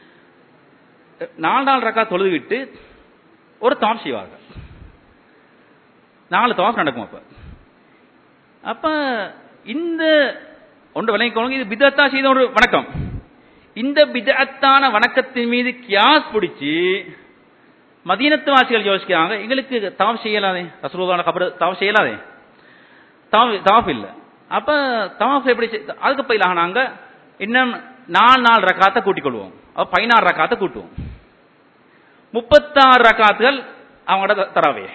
நாலு நாள் ரக்கா தொழுதுவிட்டு ஒரு தாப் செய்வார்கள் நாலு தாப் நடக்கும் அப்ப அப்ப இந்த ஒன்று விளங்கிக் கொள்ளுங்க இது பிதத்தா செய்த ஒரு வணக்கம் இந்த பிதத்தான வணக்கத்தின் மீது கியாஸ் பிடிச்சி மதீனத்து வாசிகள் யோசிக்கிறாங்க எங்களுக்கு தாவ் செய்யலாதே ரசூலுல்லாஹ் கபர் தாவ் செய்யலாதே தாவ் தாவ் இல்ல அப்ப தவாஃப் எப்படி செய்- அதுக்கு பயிலாக நாங்க இன்னும் நாலு நாலு ரக்காத்தை கூட்டிக் கொள்வோம் அப்ப பதினாறு ரக்காத்தை கூட்டுவோம் முப்பத்தாறு ரக்காத்துகள் அவங்களோட த- தராவே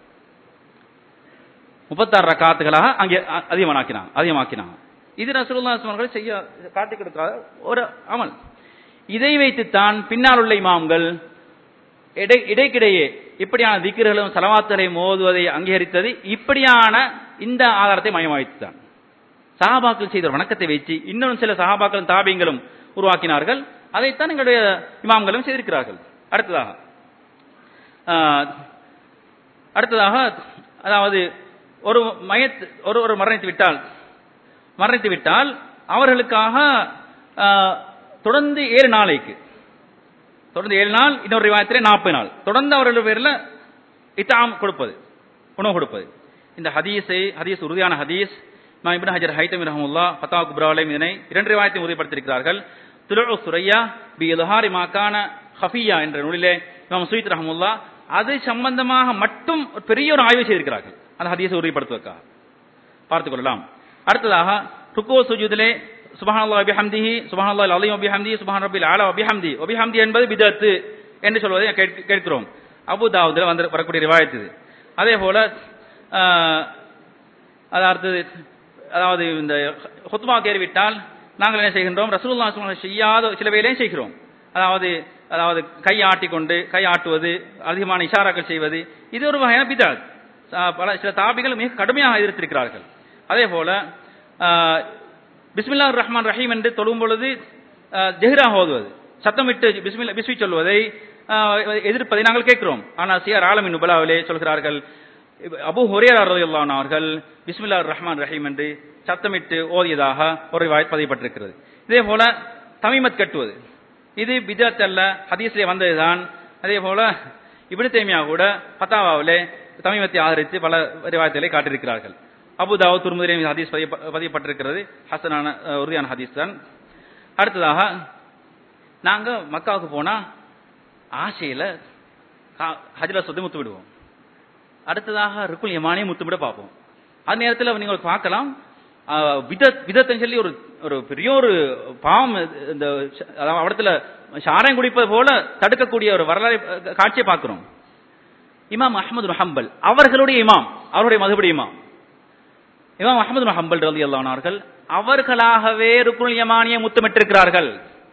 முப்பத்தாறு ரக்காத்துகளாக அங்கே அ- அதிகமாக்கினாங்க அதிகமாக்கினாங்க இது ரசூலுல்லாஹி அலைஹி வஸல்லம் செய்ய காட்டிக் கொடுக்காத ஒரு அமல் இதை வைத்துத்தான் பின்னால் உள்ள இமாம்கள் இடை இடைக்கிடையே இப்படியான திக்கிர்களும் சலவாத்துகளையும் மோதுவதை அங்கீகரித்தது இப்படியான இந்த ஆதாரத்தை மையமாய்த்துத்தான் சஹாபாக்கள் செய்த ஒரு வணக்கத்தை வைத்து இன்னும் சில சஹாபாக்களும் தாபியங்களும் உருவாக்கினார்கள் அதைத்தான் எங்களுடைய இமாம்களும் செய்திருக்கிறார்கள் அடுத்ததாக ஆஹ், அடுத்ததாக அதாவது ஒரு மயத் ஒரு ஒரு மரணித்து விட்டால் மரணித்து விட்டால் அவர்களுக்காக ஆஹ், தொடர்ந்து ஏழு நாளைக்கு தொடர்ந்து ஏழு நாள் இன்னொரு ரிவாயத்திலே நாற்பது நாள் தொடர்ந்து அவர்கள் பேரில் இத்தாம் கொடுப்பது உணவு கொடுப்பது இந்த ஹதீஸை ஹதீஸ் உறுதியான ஹதீஸ் இமாம் இப்னு ஹஜர் ஹைத்தமி ரஹமுல்லா ஃபத்தா குப்ராலையும் இதனை இரண்டு ரிவாயத்தை உறுதிப்படுத்தியிருக்கிறார்கள் துலு சுரையா பி இல்ஹாரி மாக்கான ஹஃபியா என்ற நூலிலே இமாம் சுயத் ரஹமுல்லா அது சம்பந்தமாக மட்டும் ஒரு பெரிய ஒரு ஆய்வு செய்திருக்கிறார்கள் அந்த ஹதீஸை உறுதிப்படுத்துவதற்காக பார்த்துக் கொள்ளலாம் அடுத்ததாக ருக்கோ சுஜூதிலே சுபஹானல்லாஹி பிஹம்திஹி சுபஹானல்லாஹில் அலீம் பிஹம்தி சுபஹான் ரப்பில் ஆலா பிஹம்தி பிஹம்தி என்பது பிதத்து என்று சொல்வதை கேட்க- கேட்கிறோம் அபு தாவூதில் வந்து வரக்கூடிய ரிவாயத்து இது அதே போல ஆஹ், அதாவது அதாவது இந்த ஹுத்மா தேர்விட்டால் நாங்கள் என்ன செய்கின்றோம் ரசூலுல்லாஹி ஸல்லல்லாஹு அலைஹி வஸல்லம் செய்யாத சில வேலையும் செய்கிறோம் அதாவது அதாவது கை ஆட்டிக்கொண்டு கை ஆட்டுவது அதிகமான இஷாராக்கள் செய்வது இது ஒரு வகையான பிதாத் பல சில தாபிகள் மிக கடுமையாக எதிர்த்திருக்கிறார்கள் அதே போல ஆஹ், பிஸ்மில்லாஹ் ரஹ்மான் ரஹீம் என்று தொழும் பொழுது ஆஹ், ஜெஹ்ராக ஓதுவது சத்தமிட்டு பிஸ்மில்லா பிஸ்மி சொல்வதை ஆஹ், எதிர்ப்பதை நாங்கள் கேட்கிறோம் ஆனால் சிஆர் ஆலமின் நுபலாவிலே சொல்கிறார்கள் அபு ஹுரேரா ரலியல்லாஹு அன்ஹு அவர்கள் பிஸ்மில்லாஹ் ரஹ்மான் ரஹீம் என்று சத்தமிட்டு ஓதியதாக ஒரு வாய்ப்பு பதியப்பட்டிருக்கிறது இதே போல தமிமத் கட்டுவது இது பிதத் அல்ல ஹதீஸ்லே வந்ததுதான் அதே போல இப்னு தைமியா கூட பத்தாவாவிலே தமிமத்தை ஆதரித்து பல ரிவாயத்துகளை காட்டியிருக்கிறார்கள் அபு தாவூத் துர்முதிலே ஹதீஸ் பதிய- பதியப்பட்டிருக்கிறது ஹசனான அஹ், உறுதியான ஹதீஸ் தான் அடுத்ததாக நாங்க மக்காவுக்கு போனா ஆசையில கா- ஹஜ்ல சொத்து முத்து விடுவோம் அடுத்ததாக ருக்குல் யமானே முத்துமிட பார்ப்போம் அந்த நேரத்தில் நீங்கள் பார்க்கலாம் ஆஹ், விதத் விதத்துன்னு சொல்லி ஒரு ஒரு பெரிய ஒரு பாவம் இந்த ஷ- அதாவது அவடத்துல சாராயம் குடிப்பது போல தடுக்கக்கூடிய ஒரு வரலாறு அஹ், காட்சியை பார்க்கிறோம் இமாம் அஹ்மது ஹம்பல் அவர்களுடைய இமாம் அவருடைய மதுபடி இமாம் இமாம் அஹ்மது ஹம்பல் ரலி அவர்கள் அவர்களாகவே ருக்குல் யமானியை முத்தமிட்டிருக்கிறார்கள்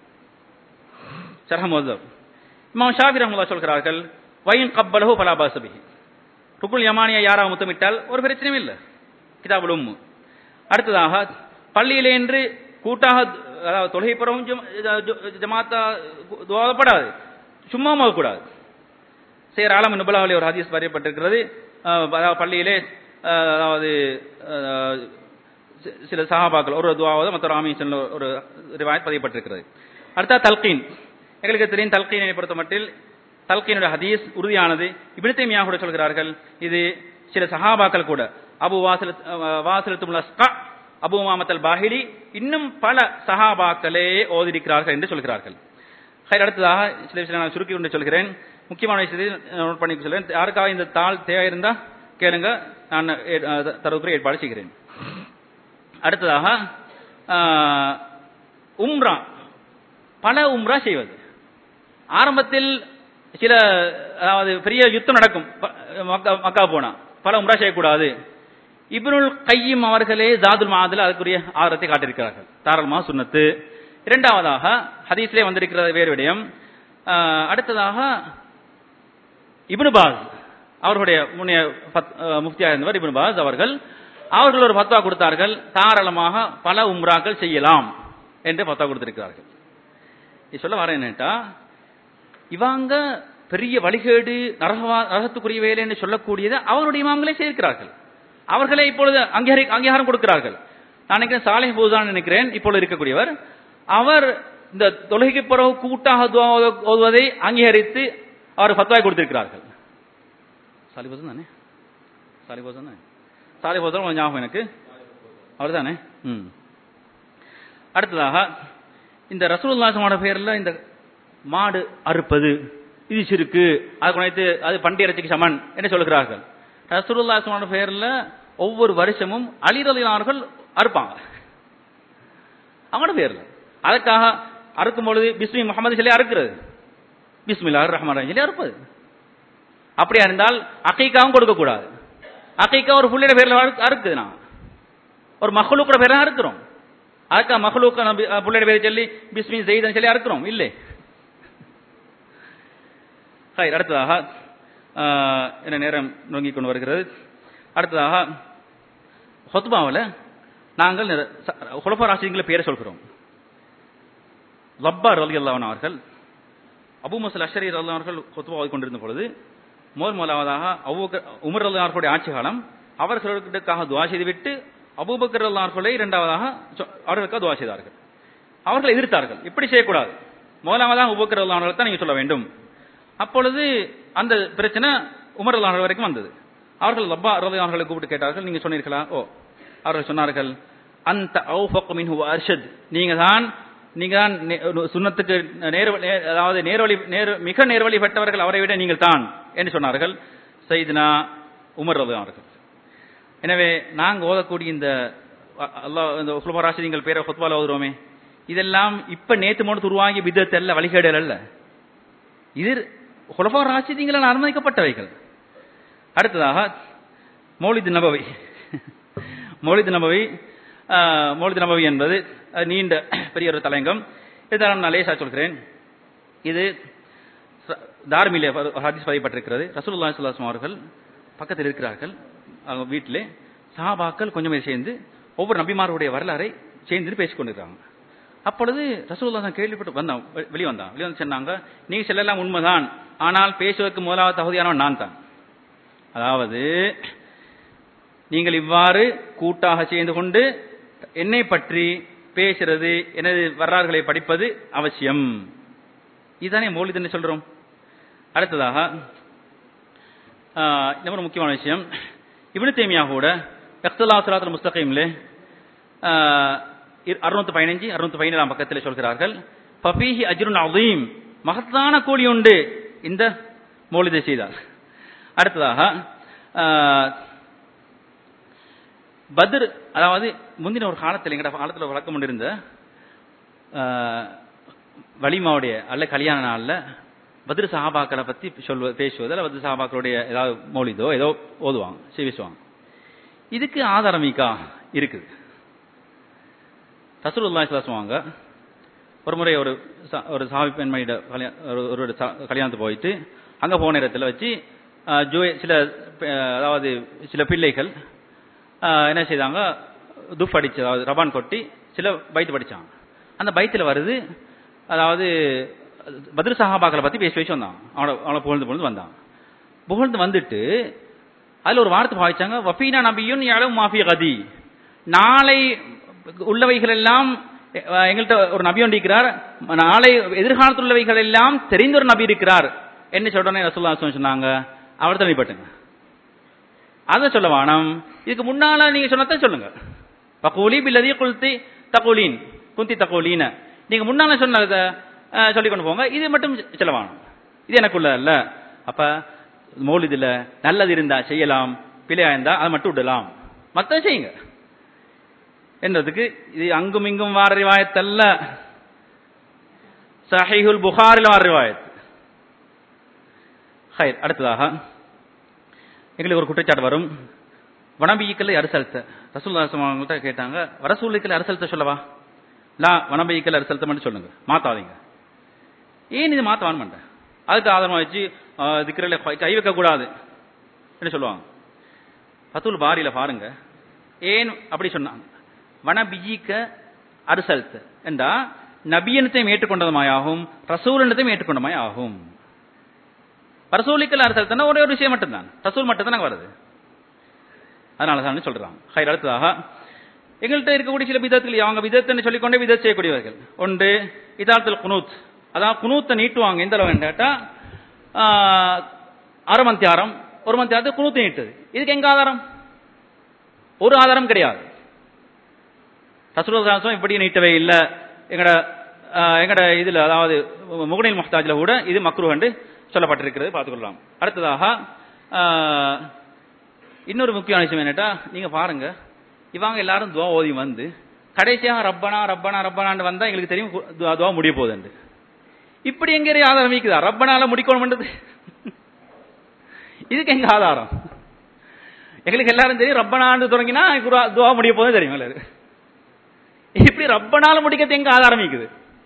ஷரஹ் முஹத்தப் இமாம் ஷாஃபி ரஹ்மத்துல்லாஹி சொல்கிறார்கள் வயின் கப்பலஹு ஃபலா பாஸ பிஹி ருக்குல் யமானியை யாராக முத்தமிட்டால் ஒரு பிரச்சனையும் இல்லை கிதாபுல் உம்மு அடுத்ததாக பள்ளியிலே என்று கூட்டாக அதாவது தொழுகை பிறவும் ஜமாத்தா துவாதப்படாது சும்மா கூடாது சேர் ஆலம் நுபலாவலி ஒரு ஹதீஸ் வரையப்பட்டிருக்கிறது அஹ், அதாவது பள்ளியிலே அஹ், அதாவது அஹ், சி- சில சஹாபாக்கள் ஒரு துவாவது மற்ற ராமேஸ்வரன் ஒரு ரிவாயத் பதியப்பட்டிருக்கிறது அடுத்தா தல்கீன் எங்களுக்கு தெரியும் தல்கீனை பொறுத்த மட்டில் தல்கீனுடைய ஹதீஸ் உறுதியானது இப்னு தய்மியா கூட சொல்கிறார்கள் இது சில சஹாபாக்கள் கூட அபு வாசில வாசிலத்துல் அஸ்கா அபு மாமத்தல் பாஹிலி இன்னும் பல சஹாபாக்களே ஓதிருக்கிறார்கள் என்று சொல்கிறார்கள் ஹைர் அடுத்ததாக சில விஷயம் நான் சுருக்கி கொண்டு சொல்கிறேன் முக்கியமான விஷயத்தை நோட் பண்ணி சொல்கிறேன் யாருக்காக இந்த தாள் தேவை இருந்தா கேளுங்க நான் ஏ- அஹ் தரவுக்குரிய ஏற்பாடு செய்கிறேன் அடுத்ததாக ஆஹ், உம்ரா பல உம்ரா செய்வது ஆரம்பத்தில் சில அதாவது பெரிய யுத்தம் நடக்கும் ப- மக்கா மக்கா போனா பல உம்ரா செய்யக்கூடாது இப்னுல் கையும் அவர்களே ஜாதுல் மாதுல அதுக்குரிய ஆதாரத்தை காட்டியிருக்கிறார்கள் தாராளமாக சுன்னத்து இரண்டாவதாக ஹதீஸ்லே வந்திருக்கிற வேறு விடயம் ஆஹ், அடுத்ததாக இப்னு பாஸ் அவர்களுடைய முன்னைய ஃபத்- அஹ், முஃப்தியாக இருந்தவர் இப்னு பாஸ் அவர்கள் அவர்கள் ஒரு ஃபத்வா கொடுத்தார்கள் தாராளமாக பல உம்ராக்கள் செய்யலாம் என்று ஃபத்வா கொடுத்திருக்கிறார்கள் இது சொல்ல வரேன் என்னட்டா இவங்க பெரிய வழிகேடு நரகவா நரகத்துக்குரிய வேலை என்று சொல்லக்கூடியதை அவருடைய இமாம்களே செய்திருக்கிறார்கள் அவர்களே இப்பொழுது அங்கீகாரி அங்கீகாரம் கொடுக்கிறார்கள் நான் நினைக்கிறேன் சாலை பூதான் நினைக்கிறேன் இப்பொழுது இருக்கக்கூடியவர் அவர் இந்த தொழுகைக்கு பிறகு கூட்டாக துவா ஓத- ஓதுவதை அங்கீகரித்து அவர் ஃபத்வாய் கொடுத்திருக்கிறார்கள் சாலிபோசன் தானே சாலிபோசன் தானே சாலிபோசன் கொஞ்சம் ஞாபகம் எனக்கு அவர் தானே ம் அடுத்ததாக இந்த ரசூலுல்லாஹோட பேர்ல இந்த மாடு அறுப்பது இது சிறுக்கு அது குணைத்து அது பண்டி இறைச்சிக்கு சமன் என்று சொல்கிறார்கள் ரசூலுல்லாஹோட பேர்ல ஒவ்வொரு வருஷமும் அலிரலினார்கள் அறுப்பாங்க அவங்களோட பேர்ல அதுக்காக அறுக்கும் பொழுது பிஸ்மி முகமது சொல்லி அறுக்கிறது பிஸ்மில்லா ரஹ்மான் சொல்லி அறுப்பது அப்படியா இருந்தால் அகைக்காவும் கொடுக்க கூடாது அகைக்கா ஒரு புள்ளியோட பேர்ல அறு- அறுக்குது நான் ஒரு மகளுக்கூட பேர்ல அறுக்கிறோம் அதுக்கா மகளுக்க நபி புள்ளையோட பேரை சொல்லி பிஸ்மி ஜெயிதன் சொல்லி அறுக்கிறோம் இல்லை ஹை அடுத்ததாக ஆஹ், என்ன நேரம் நோங்கிக் கொண்டு வருகிறது அடுத்ததாக ஹொத்பாவில் நாங்கள் ஹுலஃபா ராசிங்களை பேரை சொல்கிறோம் லப்பார் அலி அல்லாவன் அவர்கள் அபு மசல் அஷரி அல்லா அவர்கள் ஹொத்பா கொண்டிருந்த பொழுது முதல் முதலாவதாக அபூபக்கர் உமர் அல்லா அவர்களுடைய ஆட்சி காலம் அவர்களுக்காக துவா செய்துவிட்டு அபூபக்கர் அல்லா அவர்களை இரண்டாவதாக சொ- அவர்களுக்காக துவா செய்தார்கள் அவர்கள் எதிர்த்தார்கள் இப்படி செய்யக்கூடாது முதலாவதாக உபக்கர் அல்லா அவர்கள் தான் நீங்க சொல்ல வேண்டும் அப்பொழுது அந்த பிரச்சனை உமர் அல்லா அவர்கள் வரைக்கும் வந்தது அவர்கள் லப்பா ரலி அவர்களை கூப்பிட்டு கேட்டார்கள் நீங்க சொன்னீர்களா ஓ அவர்கள் சொன்னார்கள் அந்த அவுஃபக் மின்ஹு அர்ஷத் நீங்க தான் நீங்க தான் நே- சுன்னத்துக்கு நேர் நே- அதாவது நேர்வழி நேர் மிக நேர்வழி பெற்றவர்கள் அவரை விட நீங்கள் தான் என்று சொன்னார்கள் சைதுனா உமர் ரலியல்லாஹு அவர்கள் எனவே நாங்க ஓதக்கூடிய இந்த அ- அல்லாஹ் இந்த குலபா ராஷிதீங்கள் பேரை ஹுத்பால ஓதுறோமே இதெல்லாம் இப்ப நேத்து மோடு உருவாகி விதத்து அல்ல வழிகேடல் அல்ல இது குலபா ராஷிதீங்களால் அனுமதிக்கப்பட்டவைகள் அடுத்ததாக மௌலித் நபவி மௌலித் நபவி ஆஹ், மௌலித் நபவி என்பது அது நீண்ட பெரிய ஒரு தலையங்கம் இதனால் நான் லேசா சொல்கிறேன் இது ச- தார்மிலே ஒரு ஹதீஸ் பதியப்பட்டிருக்கிறது ரசூலுல்லாஹி ஸல்லல்லாஹு அலைஹி வஸல்லம் அவர்கள் பக்கத்தில் இருக்கிறார்கள் அவங்க வீட்டிலே சஹாபாக்கள் கொஞ்சம் பேர் சேர்ந்து ஒவ்வொரு நபிமாருடைய வரலாறை சேர்ந்து பேசிக் கொண்டிருக்காங்க அப்பொழுது ரசூலுல்லாஹ் தான் கேள்விப்பட்டு வந்தான் வெ- வெளியே வந்தான் வெளியே வந்து சொன்னாங்க நீங்க செல்லலாம் உண்மைதான் ஆனால் பேசுவதற்கு முதலாவது தகுதியானவன் நான் தான் அதாவது நீங்கள் இவ்வாறு கூட்டாக சேர்ந்து கொண்டு என்னை பற்றி பேசுறது எனது வரலாறுகளை படிப்பது அவசியம் இதுதானே மௌலித் என்று சொல்றோம் அடுத்ததாக ஆஹ், இன்னொரு முக்கியமான விஷயம் இப்னு தேமியா கூட எக்தலா சலாத்துல முஸ்தகீம்ல அறுநூத்தி பதினஞ்சு அறுநூத்தி பதினேழாம் பக்கத்தில் சொல்கிறார்கள் பபீஹி அஜ்ருன் அதீம் மகத்தான கூலி உண்டு இந்த மௌலிதை செய்தார் அடுத்ததாக ஆஹ், பத்ர் அதாவது முந்தின ஒரு காலத்தில் எங்கட காலத்தில் வழக்கம் கொண்டிருந்த ஆஹ், வலிமாவுடைய அல்ல கல்யாண நாள்ல பத்ர் சஹாபாக்களை பத்தி சொல்வ பேசுவது அல்ல பத்ர் சஹாபாக்களுடைய ஏதாவது மௌலிதோ ஏதோ ஓதுவாங்க சேவிசுவாங்க இதுக்கு ஆதாரம் மீக்கா இருக்குது ரசூலுல்லாஹி சொல்லுவாங்க ஒரு முறை ஒரு ச- ஒரு சாவி பெண்மணியிட கல்யா- ஒரு- ஒரு ச- கல்யாணத்துக்கு போயிட்டு அங்க போன இடத்துல வச்சு ஆஹ், ஜோ- சில அஹ், அதாவது சில பிள்ளைகள் ஆஹ், என்ன செய்தாங்க துஃப் அடிச்சு அதாவது ரபான் கொட்டி சில பைத்து படிச்சாங்க அந்த பைத்துல வருது அதாவது பத்ர் சஹாபாக்களை பத்தி பேசி பேசி வந்தான் அவனை அவனை புகழ்ந்து புகழ்ந்து வந்தான் புகழ்ந்து வந்துட்டு அதுல ஒரு வார்த்தை பாவிச்சாங்க வஃபீனா நபியுன் யாலும் மாஃபி கதி நாளை உள்ளவைகள் எல்லாம் அஹ், எங்கள்கிட்ட ஒரு நபி ஒன்று இருக்கிறார் நாளை எதிர்காலத்தில் உள்ளவைகள் எல்லாம் தெரிந்த ஒரு நபி இருக்கிறார் என்ன சொல்றேன்னு ரசூல்லா சொன்னாங்க அவர் தனிப்பட்டுங்க அதை சொல்ல வேணாம் இதுக்கு முன்னால நீங்க சொன்னதான் சொல்லுங்க பகூலி பில்லதி குல்தி தகூலீன் குந்தி தகூலீன நீங்க முன்னால சொன்னதை அஹ், சொல்லிக் கொண்டு போங்க இது மட்டும் சொல்ல வேணாம் இது எனக்குள்ள இல்ல அப்ப மௌலிதுல நல்லது இருந்தா செய்யலாம் பிழையா இருந்தா அதை மட்டும் விடலாம் மத்த செய்யுங்க என்றதுக்கு இது அங்கும் இங்கும் வார ரிவாயத்தல்ல சஹீஹுல் புகாரில் வார ரிவாயத் ஹைர் அடுத்ததாக எங்களுக்கு ஒரு குற்றச்சாட்டு வரும் வனபியிக்கலை அரசல்த்த ரசூல்லாசவங்கள்ட்ட கேட்டாங்க வரசூலிக்கலை அரசல்த்த சொல்லவா லா வனபியிக்கலை அரசல்த்த மட்டும் சொல்லுங்க மாத்தாதீங்க ஏன் இது மாத்த வேணுமாண்ட அதுக்கு ஆதாரமா வச்சு திக்கிரல கை வைக்க கூடாது என்ன சொல்லுவாங்க பத்துல் பாரியில பாருங்க ஏன் அப்படி சொன்னாங்க வனபியிக்க அரசல்த்த என்றா நபியனத்தையும் ஏற்றுக்கொண்டதுமாயாகும் ரசூலனத்தையும் ஏற்றுக்கொண்டமாய் ஆகும் ரசூலிக்கல் அரசல்த்தனா ஒரே ஒரு விஷயம் மட்டும்தான் ரசூல் மட்டும் தான் வருது அதனால தான் சொல்றாங்க ஹைர் அடுத்ததாக எங்கள்கிட்ட இருக்கக்கூடிய சில விதத்தில் அவங்க விதத்தை சொல்லிக்கொண்டே விதத் செய்யக்கூடியவர்கள் ஒன்று இதாத்தில் குனூத் அதான் குனூத்தை நீட்டுவாங்க எந்த அளவு கேட்டா ஆஹ், அரை மந்தியாரம் ஒரு மந்தியாரத்தை குனூத்தை நீட்டுது இதுக்கு எங்க ஆதாரம் ஒரு ஆதாரம் கிடையாது ரசூலுல்லாஹி இப்படி நீட்டவே இல்ல எங்கட ஆஹ், எங்கட இதுல அதாவது முகனில் முஹ்தாஜ்ல கூட இது மக்ரூஹ் என்று சொல்லப்பட்டிருக்கிறது பார்த்துக்கொள்ளலாம் அடுத்ததாக ஆஹ், இன்னொரு முக்கியமான விஷயம் என்னட்டா நீங்க பாருங்க இவங்க எல்லாரும் துவா ஓதி வந்து கடைசியாக ரப்பனா ரப்பனா ரப்பனான்னு வந்தா எங்களுக்கு தெரியும் துவா துவா முடிய போகுதுண்டு இப்படி எங்க ஆதாரம் இருக்குதா ரப்பனால முடிக்கணும்ன்றது இதுக்கு எங்க ஆதாரம் எங்களுக்கு எல்லாரும் தெரியும் ரப்பனான்னு தொடங்கினா குர்ஆ- துவா முடிய போதும் தெரியும் எல்லாரும் இப்படி ரப்பனால முடிக்கிறது எங்க ஆதாரம் இருக்குது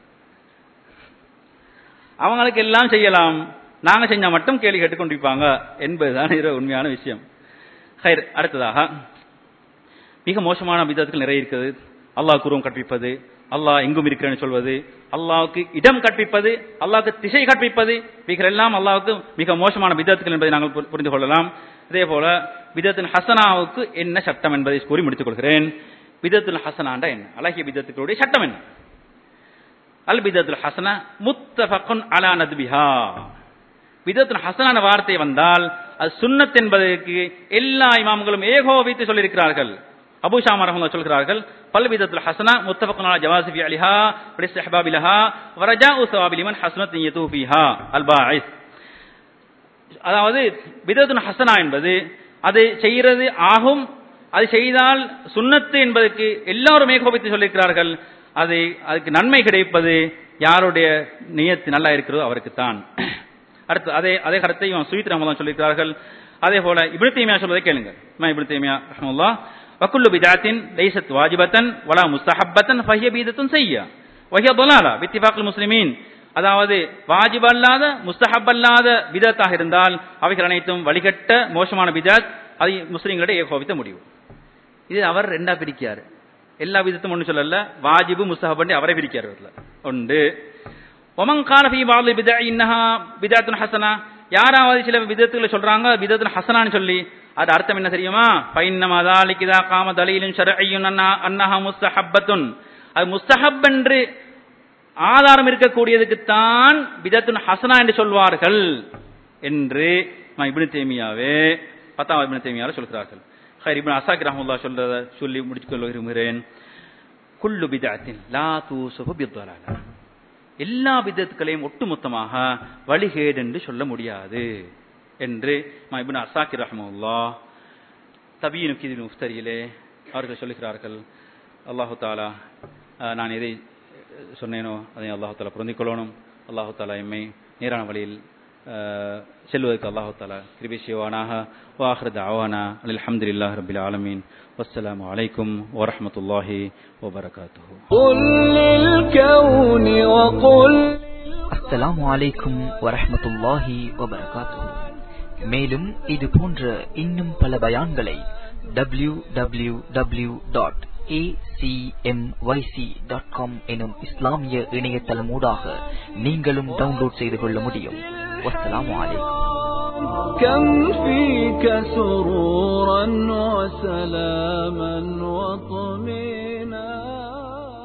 அவங்களுக்கு எல்லாம் செய்யலாம் நாங்க செஞ்சா மட்டும் கேள்வி கேட்டுக்கொண்டிருப்பாங்க என்பதுதான் இது உண்மையான விஷயம் ஹைர் அடுத்ததாக மிக மோசமான விதத்துகள் நிறைய இருக்குது அல்லாஹ் குருவம் கற்பிப்பது அல்லாஹ் எங்கும் இருக்கிறேன்னு சொல்வது அல்லாஹ்வுக்கு இடம் கற்பிப்பது அல்லாஹ்வுக்கு திசை கற்பிப்பது இவைகள் எல்லாம் அல்லாஹ்வுக்கு மிக மோசமான விதத்துகள் என்பதை நாங்கள் புரி- புரிந்து கொள்ளலாம் இதே போல விதத்தின் ஹசனாவுக்கு என்ன சட்டம் என்பதை கூறி முடித்துக் கொள்கிறேன் விதத்துல் ஹசனாண்டா என்ன அழகிய விதத்துக்களுடைய சட்டம் என்ன அல் பிதத்துல் ஹசன முத்தஃபகுன் அலா நத்பிஹா பிதத்துல் ஹசனான வார்த்தை வந்தால் அது சுன்னத் என்பதற்கு எல்லா இமாம்களும் ஏகோபித்து சொல்லியிருக்கிறார்கள் அபு ஷாமா ரஹ்மத்துல்லாஹி சொல்கிறார்கள் பல் பிதத்துல் ஹசனா முத்தஃபகுன் அலா ஜவாசி ஃபி அலிஹா வ இஸ்திஹ்பாபி லஹா வ ரஜாஉ ஸவாபி லிமன் ஹஸ்னத் நியது ஃபீஹா அல் பாஇஸ் அதாவது பிதத்துன் ஹசனா என்பது அது செய்கிறது ஆகும் அது செய்தால் சுன்னத்து என்பதற்கு எல்லாரும் ஏகோபித்து சொல்லியிருக்கிறார்கள் அது அதுக்கு நன்மை கிடைப்பது யாருடைய நியத்து நல்லா இருக்கிறதோ அவருக்குத்தான் அடுத்து அதே அதே கருத்தை இவன் சுயித் ரமதான் சொல்லியிருக்கிறார்கள் அதே போல இப்னு தீமியா சொல்வதை கேளுங்க இமாம் இப்னு தீமியா ரஹ்மத்துல்லாஹ் வக்குல்லு பிதாத்தின் லைசத் வாஜிபத்தன் வலா முஸ்தஹப்பத்தன் ஃபஹிய பீதத்துன் செய்யா வஹிய தொலாலா பித்திஃபாக்குல் முஸ்லிமீன் அதாவது வாஜிப் அல்லாத முஸ்தஹப் அல்லாத பிதத்தாக இருந்தால் அவைகள் அனைத்தும் வழிகட்ட மோசமான பிதாத் அதை முஸ்லிம்களிடையே ஏகோபித்த முடிவு இது அவர் ரெண்டா பிரிக்காரு எல்லா விதத்தும் ஒண்ணு சொல்லல வாஜிபு முஸ்தஹப் அவரை பிரிக்காரு அவர்ல ஒன்று ஒமன் கால ஃபீ பாதி பிதா இன்னஹா பிதாத்துன் ஹசனா யாராவது சில விதத்துல சொல்றாங்க பிதத்துன் ஹசனான்னு சொல்லி அது அர்த்தம் என்ன தெரியுமா பைன்னமா தாலிக் இதா காம தலீலுன் ஷர்ஐயுன் அன்னா அன்னஹா முஸ்தஹப்பத்துன் அது முஸ்தஹப் என்று ஆதாரம் இருக்கக்கூடியதுக்கு தான் பிதத்துன் ஹசனா என்று சொல்வார்கள் என்று நான் இப்னு தேமியாவே பத்தாம் இப்னு தேமியாவை சொல்கிறார்கள் ஹைர் இப்னு அசாக் ரஹமுல்லா சொல்றத சொல்லி முடித்துக் கொள்ள விரும்புகிறேன் குல்லு பிதாத்தின் லா தூசுபு பித்வலாலா எல்லா விதத்துக்களையும் ஒட்டுமொத்தமாக வழிகேடு என்று சொல்ல முடியாது என்று இப்னு அசாக்கிர் ரஹமுல்லா தபீனு கிதின் முஃப்தரியிலே அவர்கள் சொல்லுகிறார்கள் அல்லாஹு தாலா அஹ், நான் எதை சொன்னேனோ அதை அல்லாஹு தாலா பொருந்திக் கொள்ளணும் அல்லாஹு தாலா எம்மை நேரான வழியில் அஹ், செல்வதற்கு அல்லாஹு தாலா கிருபி செய்வானாக வாஹ்ரத் அவானா அல்ஹம்துலில்லாஹி ரபில் ஆலமீன் வஸ்ஸலாமு அலைக்கும் வரஹ்மத்துல்லாஹி வபரகாத்துஹு قل للكون وقل அஸ்ஸலாமு அலைக்கும் வரஹ்மத்துல்லாஹி வபரகாத்துஹு மேலும் இது போன்ற இன்னும் பல பயான்களை W W W dot dot com எனும் இஸ்லாமிய இணையதளமூடாக நீங்களும் டவுன்லோட் செய்து கொள்ள முடியும் வஸ்ஸலாமு அலைக்கும் كم فيك سرورا وسلاما وطمئنا